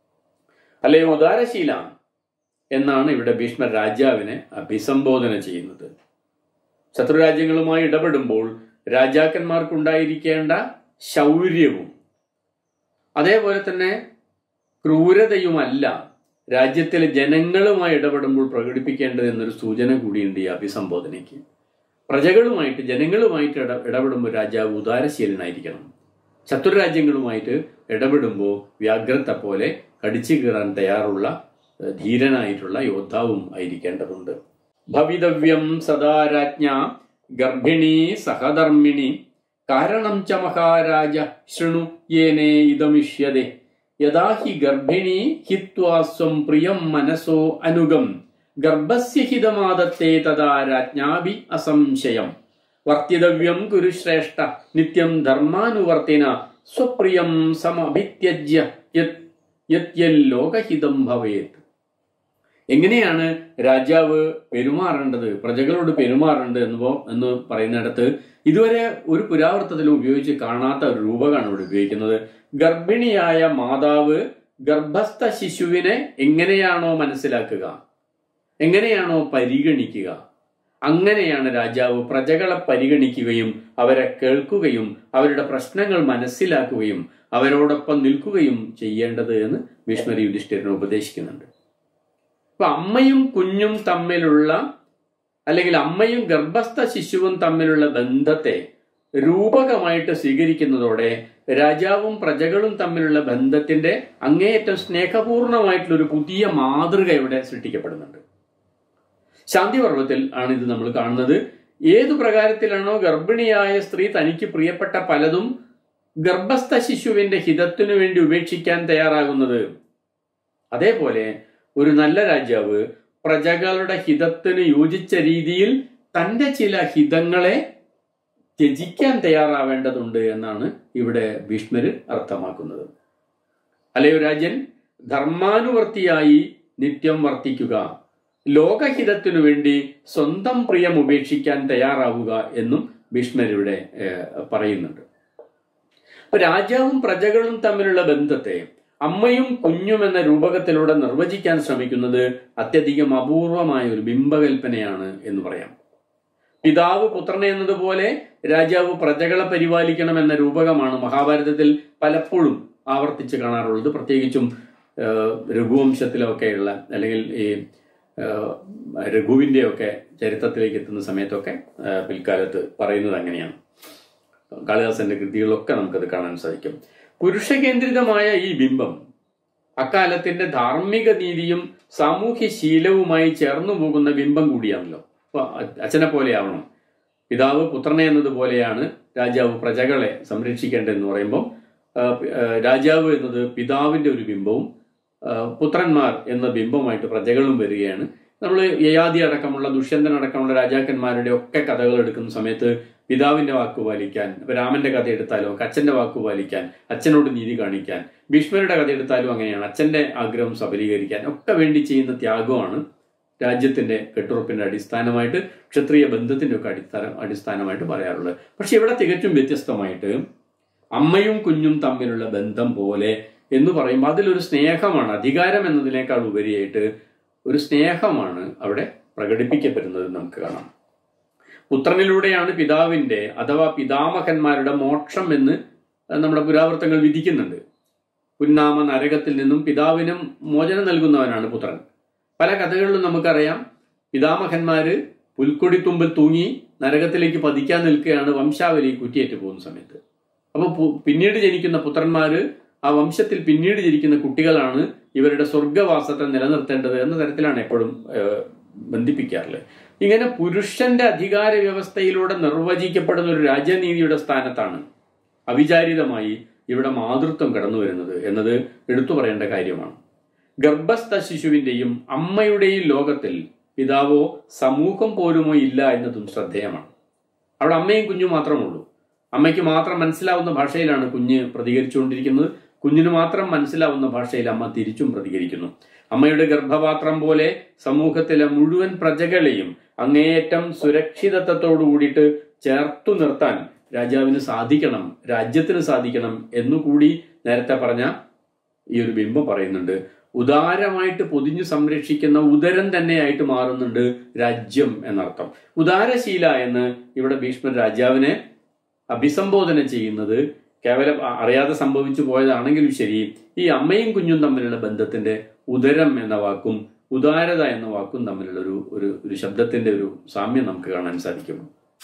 S1: അല്ലയോ ഉദാരശീല എന്നാണ് ഇവിടെ ഭീഷ്മർ രാജാവിനെ അഭിസംബോധന ചെയ്യുന്നത് ശത്രുരാജ്യങ്ങളുമായി ഇടപെടുമ്പോൾ രാജാക്കന്മാർക്കുണ്ടായിരിക്കേണ്ട ശൗര്യവും അതേപോലെ തന്നെ ക്രൂരതയുമല്ല രാജ്യത്തിലെ ജനങ്ങളുമായി ഇടപെടുമ്പോൾ പ്രകടിപ്പിക്കേണ്ടത് എന്നൊരു സൂചന കൂടിയുണ്ട് ഈ അഭിസംബോധനയ്ക്ക് പ്രജകളുമായിട്ട് ജനങ്ങളുമായിട്ട് ഇട ഇടപെടുമ്പോൾ രാജാവ് ഉദാരശീലനായിരിക്കണം ശത്രുരാജ്യങ്ങളുമായിട്ട് ഇടപെടുമ്പോൾ വ്യാഗ്രത്തെ പോലെ കടിച്ചു കീറാൻ തയ്യാറുള്ള ഏഹ്, ധീരനായിട്ടുള്ള യോദ്ധാവും ആയിരിക്കേണ്ടതുണ്ട് ഭവിതവ്യം സദാ രാജ്ഞ ഗർഭിണി സഹധർമ്മിണി കാരണം ച മഹാരാജ ശൃണു യേനേ ഇതമിഷ്യതെ യഥാ ഹി ഗർഭിണി ഹിത്വാ സ്വം പ്രിയം മനസോ അനുഗം ഗർഭസ്യ ഹിതമാദത്തെ തഥാ രാജ്ഞാഭി അസംശയം വർത്തിതവ്യം കുരു ശ്രേഷ്ഠ നിത്യം ധർമാനുവർത്തിന സ്വപ്രിയം സമഭിത്യജ്യ യത് യത്യല്ലോകഹിതം ഭവേത് എങ്ങനെയാണ് രാജാവ് പെരുമാറേണ്ടത് പ്രജകളോട് പെരുമാറേണ്ടത് എന്ന് എന്ന് പറയുന്നിടത്ത് ഇതുവരെ ഒരു പുരാവൃത്തത്തിലും ഉപയോഗിച്ച് കാണാത്ത ഒരു രൂപകാണ് ഇവിടെ ഉപയോഗിക്കുന്നത് ഗർഭിണിയായ മാതാവ് ഗർഭസ്ഥ ശിശുവിനെ എങ്ങനെയാണോ മനസ്സിലാക്കുക എങ്ങനെയാണോ പരിഗണിക്കുക അങ്ങനെയാണ് രാജാവ് പ്രജകളെ പരിഗണിക്കുകയും അവരെ കേൾക്കുകയും അവരുടെ പ്രശ്നങ്ങൾ മനസ്സിലാക്കുകയും അവരോടൊപ്പം നിൽക്കുകയും ചെയ്യേണ്ടത് എന്ന് ഭീഷ്മരി യുധിഷ്ഠിരനെ ഉപദേശിക്കുന്നുണ്ട് അപ്പൊ അമ്മയും കുഞ്ഞും തമ്മിലുള്ള അല്ലെങ്കിൽ അമ്മയും ഗർഭസ്ഥ ശിശുവും തമ്മിലുള്ള ബന്ധത്തെ രൂപകമായിട്ട് സ്വീകരിക്കുന്നതോടെ രാജാവും പ്രജകളും തമ്മിലുള്ള ബന്ധത്തിന്റെ അങ്ങേയറ്റം സ്നേഹപൂർണമായിട്ടുള്ള ഒരു പുതിയ മാതൃക ഇവിടെ സൃഷ്ടിക്കപ്പെടുന്നുണ്ട് ശാന്തിപർവത്തിൽ ആണ് ഇത് നമ്മൾ കാണുന്നത് ഏതു പ്രകാരത്തിലാണോ ഗർഭിണിയായ സ്ത്രീ തനിക്ക് പ്രിയപ്പെട്ട പലതും ഗർഭസ്ഥ ശിശുവിന്റെ ഹിതത്തിനു വേണ്ടി ഉപേക്ഷിക്കാൻ തയ്യാറാകുന്നത് അതേപോലെ ഒരു നല്ല രാജാവ് പ്രജകളുടെ ഹിതത്തിന് യോജിച്ച രീതിയിൽ തന്റെ ചില ഹിതങ്ങളെ ത്യജിക്കാൻ തയ്യാറാവേണ്ടതുണ്ട് എന്നാണ് ഇവിടെ ഭീഷ്മര് അർത്ഥമാക്കുന്നത് അല്ലയോ രാജൻ ധർമാനുവർത്തിയായി നിത്യം വർത്തിക്കുക ലോകഹിതത്തിനു വേണ്ടി സ്വന്തം പ്രിയം ഉപേക്ഷിക്കാൻ തയ്യാറാവുക എന്നും ഭീഷ്മരിവിടെ ഏഹ്, പറയുന്നുണ്ട് അപ്പൊ രാജാവും പ്രജകളും തമ്മിലുള്ള ബന്ധത്തെ അമ്മയും കുഞ്ഞും എന്ന രൂപകത്തിലൂടെ നിർവചിക്കാൻ ശ്രമിക്കുന്നത് അത്യധികം അപൂർവമായ ഒരു ബിംബകൽപ്പനയാണ് എന്ന് പറയാം പിതാവ് പുത്രനെ എന്നതുപോലെ രാജാവ് പ്രജകളെ പരിപാലിക്കണം എന്ന രൂപകമാണ് മഹാഭാരതത്തിൽ പലപ്പോഴും ആവർത്തിച്ച് കാണാറുള്ളത് പ്രത്യേകിച്ചും ആ, രഘുവംശത്തിലൊക്കെയുള്ള അല്ലെങ്കിൽ ഈ ആ, രഘുവിന്റെ ഒക്കെ ചരിത്രത്തിലേക്ക് എത്തുന്ന സമയത്തൊക്കെ ആ, പിൽക്കാലത്ത് പറയുന്നത് അങ്ങനെയാണ് കാളിദാസന്റെ കൃതികളിലൊക്കെ നമുക്കത് കാണാൻ സാധിക്കും പുരുഷകേന്ദ്രിതമായ ഈ ബിംബം അക്കാലത്തിന്റെ ധാർമ്മിക നീതിയും സാമൂഹ്യ ശീലവുമായി ചേർന്നു പോകുന്ന ബിംബം കൂടിയാണല്ലോ അപ്പൊ അ- അച്ഛനെ പോലെയാവണം പിതാവ് പുത്രനെ എന്നതുപോലെയാണ് രാജാവ് പ്രജകളെ സംരക്ഷിക്കേണ്ടതെന്ന് പറയുമ്പോൾ ആ, പി- ആ, രാജാവ് എന്നത് പിതാവിന്റെ ഒരു ബിംബവും ആ, പുത്രന്മാർ എന്ന ബിംബമായിട്ട് പ്രജകളും വരികയാണ് നമ്മൾ യയാതി അടക്കമുള്ള ദുഷ്യന്തൻ അടക്കമുള്ള രാജാക്കന്മാരുടെ ഒക്കെ കഥകൾ എടുക്കുന്ന സമയത്ത് പിതാവിന്റെ വാക്ക് പാലിക്കാൻ ഇപ്പൊ രാമന്റെ കഥ എടുത്താലും ഒക്കെ അച്ഛന്റെ വാക്ക് പാലിക്കാൻ അച്ഛനോട് നീതി കാണിക്കാൻ ഭീഷ്മരുടെ കഥ എടുത്താലും അങ്ങനെയാണ് അച്ഛന്റെ ആഗ്രഹം സബലീകരിക്കാൻ ഒക്കെ വേണ്ടി ചെയ്യുന്ന ത്യാഗമാണ് രാജ്യത്തിന്റെ കെട്ടുറപ്പിന്റെ അടിസ്ഥാനമായിട്ട് ക്ഷത്രിയ ബന്ധത്തിന്റെ ഒക്കെ അടിസ്ഥാന അടിസ്ഥാനമായിട്ട് പറയാറുള്ളത് പക്ഷെ ഇവിടെ തികച്ചും വ്യത്യസ്തമായിട്ട് അമ്മയും കുഞ്ഞും തമ്മിലുള്ള ബന്ധം പോലെ എന്ന് പറയുമ്പോൾ അതിലൊരു സ്നേഹമാണ് അധികാരം എന്നതിനേക്കാൾ ഉപരിയായിട്ട് ഒരു സ്നേഹമാണ് അവിടെ പ്രകടിപ്പിക്കപ്പെടുന്നത് നമുക്ക് കാണാം പുത്രനിലൂടെയാണ് പിതാവിന്റെ അഥവാ പിതാമഹന്മാരുടെ മോക്ഷം എന്ന് നമ്മുടെ പുരാവൃത്തങ്ങൾ വിധിക്കുന്നുണ്ട് പുന്നാമ നരകത്തിൽ നിന്നും പിതാവിനും മോചനം നൽകുന്നവനാണ് പുത്രൻ പല കഥകളിലും നമുക്കറിയാം പിതാമഹന്മാര് പുൽക്കൊടിത്തുമ്പിൽ തൂങ്ങി നരകത്തിലേക്ക് പതിക്കാൻ നിൽക്കുകയാണ് വംശാവലി കുറ്റിയേറ്റ് പോകുന്ന സമയത്ത് അപ്പോൾ പിന്നീട് ജനിക്കുന്ന പുത്രന്മാര് ആ വംശത്തിൽ പിന്നീട് ജനിക്കുന്ന കുട്ടികളാണ് ഇവരുടെ സ്വർഗവാസത്തെ നിലനിർത്തേണ്ടത് എന്ന തരത്തിലാണ് എപ്പോഴും ഏഹ്, ബന്ധിപ്പിക്കാറുള്ളത് ഇങ്ങനെ പുരുഷന്റെ അധികാര വ്യവസ്ഥയിലൂടെ നിർവചിക്കപ്പെടുന്ന ഒരു രാജ്യനീതിയുടെ സ്ഥാനത്താണ് അവിചാരിതമായി ഇവിടെ മാതൃത്വം കടന്നു വരുന്നത് എന്നത് എടുത്തു പറയേണ്ട കാര്യമാണ് ഗർഭസ്ഥ ശിശുവിന്റെയും അമ്മയുടെയും ലോകത്തിൽ പിതാവോ സമൂഹം പോലുമോ ഇല്ല എന്നതും ശ്രദ്ധേയമാണ് അവിടെ അമ്മയും കുഞ്ഞും മാത്രമേ ഉള്ളൂ അമ്മയ്ക്ക് മാത്രം മനസ്സിലാവുന്ന ഭാഷയിലാണ് കുഞ്ഞ് പ്രതികരിച്ചുകൊണ്ടിരിക്കുന്നത് കുഞ്ഞിന് മാത്രം മനസ്സിലാവുന്ന ഭാഷയിൽ അമ്മ തിരിച്ചും പ്രതികരിക്കുന്നു അമ്മയുടെ ഗർഭപാത്രം പോലെ സമൂഹത്തിലെ മുഴുവൻ പ്രജകളെയും അങ്ങേയറ്റം സുരക്ഷിതത്വത്തോടു കൂടിയിട്ട് ചേർത്തു നിർത്താൻ രാജാവിന് സാധിക്കണം രാജ്യത്തിന് സാധിക്കണം എന്നുകൂടി നേരത്തെ പറഞ്ഞ ഈ ഒരു ബിംബം പറയുന്നുണ്ട് ഉദാരമായിട്ട് പൊതിഞ്ഞു സംരക്ഷിക്കുന്ന ഉദരം തന്നെയായിട്ട് മാറുന്നുണ്ട് രാജ്യം എന്നർത്ഥം ഉദാരശീല എന്ന് ഇവിടെ ഭീഷ്മൻ രാജാവിനെ അഭിസംബോധന ചെയ്യുന്നത് കേവലം അ- അറിയാതെ സംഭവിച്ചു പോയതാണെങ്കിലും ശരി ഈ അമ്മയും കുഞ്ഞും തമ്മിലുള്ള ബന്ധത്തിന്റെ ഉദരം എന്ന വാക്കും ഉദാരത എന്ന വാക്കും തമ്മിലുള്ള ഒരു ഒരു ഒരു ശബ്ദത്തിന്റെ ഒരു സാമ്യം നമുക്ക് കാണാൻ സാധിക്കും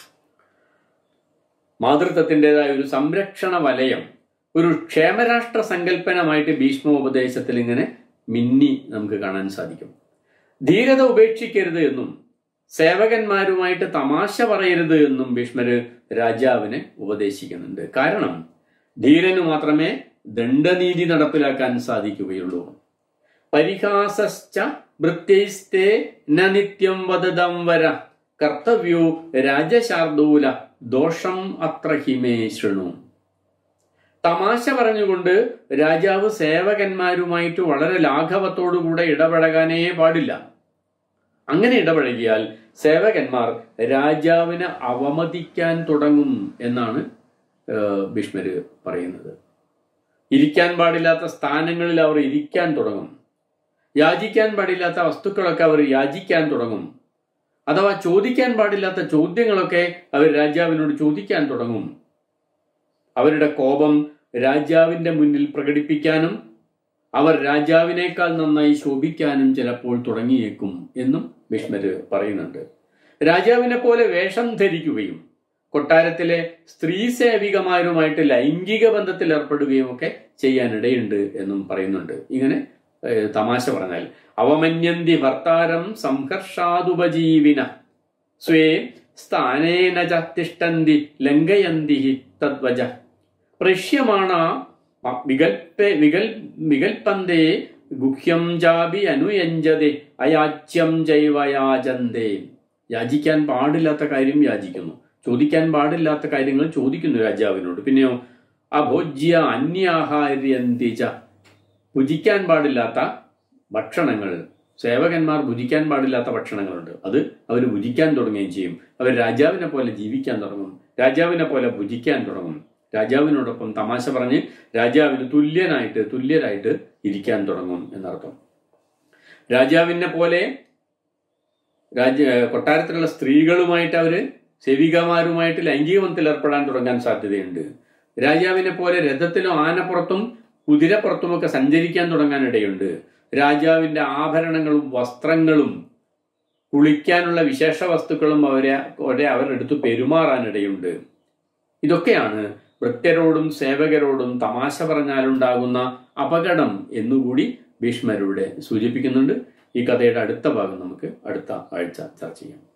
S1: മാതൃത്വത്തിൻ്റെതായ ഒരു സംരക്ഷണ വലയം ഒരു ക്ഷേമരാഷ്ട്ര സങ്കല്പനമായിട്ട് ഭീഷ്മോപദേശത്തിൽ ഇങ്ങനെ മിന്നി നമുക്ക് കാണാൻ സാധിക്കും ധീരത ഉപേക്ഷിക്കരുത് എന്നും സേവകന്മാരുമായിട്ട് തമാശ പറയരുത് എന്നും ഭീഷ്മര് രാജാവിനെ ഉപദേശിക്കുന്നുണ്ട് കാരണം ധീരന് മാത്രമേ ദണ്ഡനീതി നടപ്പിലാക്കാൻ സാധിക്കുകയുള്ളൂ പരിഹാസശ്ച വൃത്യൈസ്തേ ന നിത്യം വദതം വര കർത്തവ്യോ രാജശാർദൂല ദോഷം അത്ര ഹിമേ ശൃണു തമാശ പറഞ്ഞുകൊണ്ട് രാജാവ് സേവകന്മാരുമായിട്ട് വളരെ ലാഘവത്തോടുകൂടെ ഇടപഴകാനേ പാടില്ല അങ്ങനെ ഇടപഴകിയാൽ സേവകന്മാർ രാജാവിനെ അവമതിക്കാൻ തുടങ്ങും എന്നാണ് ഏഹ്, ഭീഷ്മര് പറയുന്നത് ഇരിക്കാൻ പാടില്ലാത്ത സ്ഥാനങ്ങളിൽ അവർ ഇരിക്കാൻ തുടങ്ങും യാചിക്കാൻ പാടില്ലാത്ത വസ്തുക്കളൊക്കെ അവർ യാചിക്കാൻ തുടങ്ങും അഥവാ ചോദിക്കാൻ പാടില്ലാത്ത ചോദ്യങ്ങളൊക്കെ അവർ രാജാവിനോട് ചോദിക്കാൻ തുടങ്ങും അവരുടെ കോപം രാജാവിന്റെ മുന്നിൽ പ്രകടിപ്പിക്കാനും അവർ രാജാവിനേക്കാൾ നന്നായി ശോഭിക്കാനും ചിലപ്പോൾ തുടങ്ങിയേക്കും എന്നും ഭീഷ്മര് പറയുന്നുണ്ട് രാജാവിനെ പോലെ വേഷം ധരിക്കുകയും കൊട്ടാരത്തിലെ സ്ത്രീ സേവികമാരുമായിട്ട് ലൈംഗിക ബന്ധത്തിൽ ഏർപ്പെടുകയും ഒക്കെ ചെയ്യാനിടയുണ്ട് എന്നും പറയുന്നുണ്ട് ഇങ്ങനെ ഏഹ്, തമാശ പറഞ്ഞാൽ അവമന്യന്തി ഭർത്താരം സംഘർഷാദുപജീവിന സ്വേ സ്ഥാനേന ച തിഷ്ടന്തി ലംഘയന്തി ഹി തദ്വജ പ്രഷ്യമാണ വികൽപ്പ വികൽ വികൽപ്പന്തേ ഗുഹ്യം ജാബി അനുയഞ്ജതെ അയാച്യം ജൈവയാചന്തേ യാചിക്കാൻ പാടില്ലാത്ത കാര്യം യാചിക്കുന്നു ചോദിക്കാൻ പാടില്ലാത്ത കാര്യങ്ങൾ ചോദിക്കുന്നു രാജാവിനോട് പിന്നെയോ അഭോജ്യ അന്യാഹാര്യന്തി ച ഭുജിക്കാൻ പാടില്ലാത്ത ഭക്ഷണങ്ങൾ സേവകന്മാർ ഭുജിക്കാൻ പാടില്ലാത്ത ഭക്ഷണങ്ങളുണ്ട് അത് അവർ ഭുജിക്കാൻ തുടങ്ങുകയും ചെയ്യും അവർ രാജാവിനെ പോലെ ജീവിക്കാൻ തുടങ്ങും രാജാവിനെ പോലെ ഭുജിക്കാൻ തുടങ്ങും രാജാവിനോടൊപ്പം തമാശ പറഞ്ഞ് രാജാവിന് തുല്യനായിട്ട് തുല്യരായിട്ട് ഇരിക്കാൻ തുടങ്ങും എന്നർത്ഥം രാജാവിനെ പോലെ രാജ കൊട്ടാരത്തിലുള്ള സ്ത്രീകളുമായിട്ട് അവര് സേവികമാരുമായിട്ട് ലൈംഗിക ബന്ധത്തിൽ ഏർപ്പെടാൻ തുടങ്ങാൻ സാധ്യതയുണ്ട് രാജാവിനെ പോലെ രഥത്തിലും ആനപ്പുറത്തും കുതിരപ്പുറത്തുമൊക്കെ സഞ്ചരിക്കാൻ തുടങ്ങാൻ ഇടയുണ്ട് രാജാവിന്റെ ആഭരണങ്ങളും വസ്ത്രങ്ങളും കുളിക്കാനുള്ള വിശേഷ വസ്തുക്കളും അവരെ അവരെ അവരെടുത്ത് പെരുമാറാനിടയുണ്ട് ഇതൊക്കെയാണ് ഭൃത്യരോടും സേവകരോടും തമാശ പറഞ്ഞാലുണ്ടാകുന്ന അപകടം എന്നുകൂടി ഭീഷ്മരുടെ സൂചിപ്പിക്കുന്നുണ്ട് ഈ കഥയുടെ അടുത്ത ഭാഗം നമുക്ക് അടുത്ത ആഴ്ച ചർച്ച ചെയ്യാം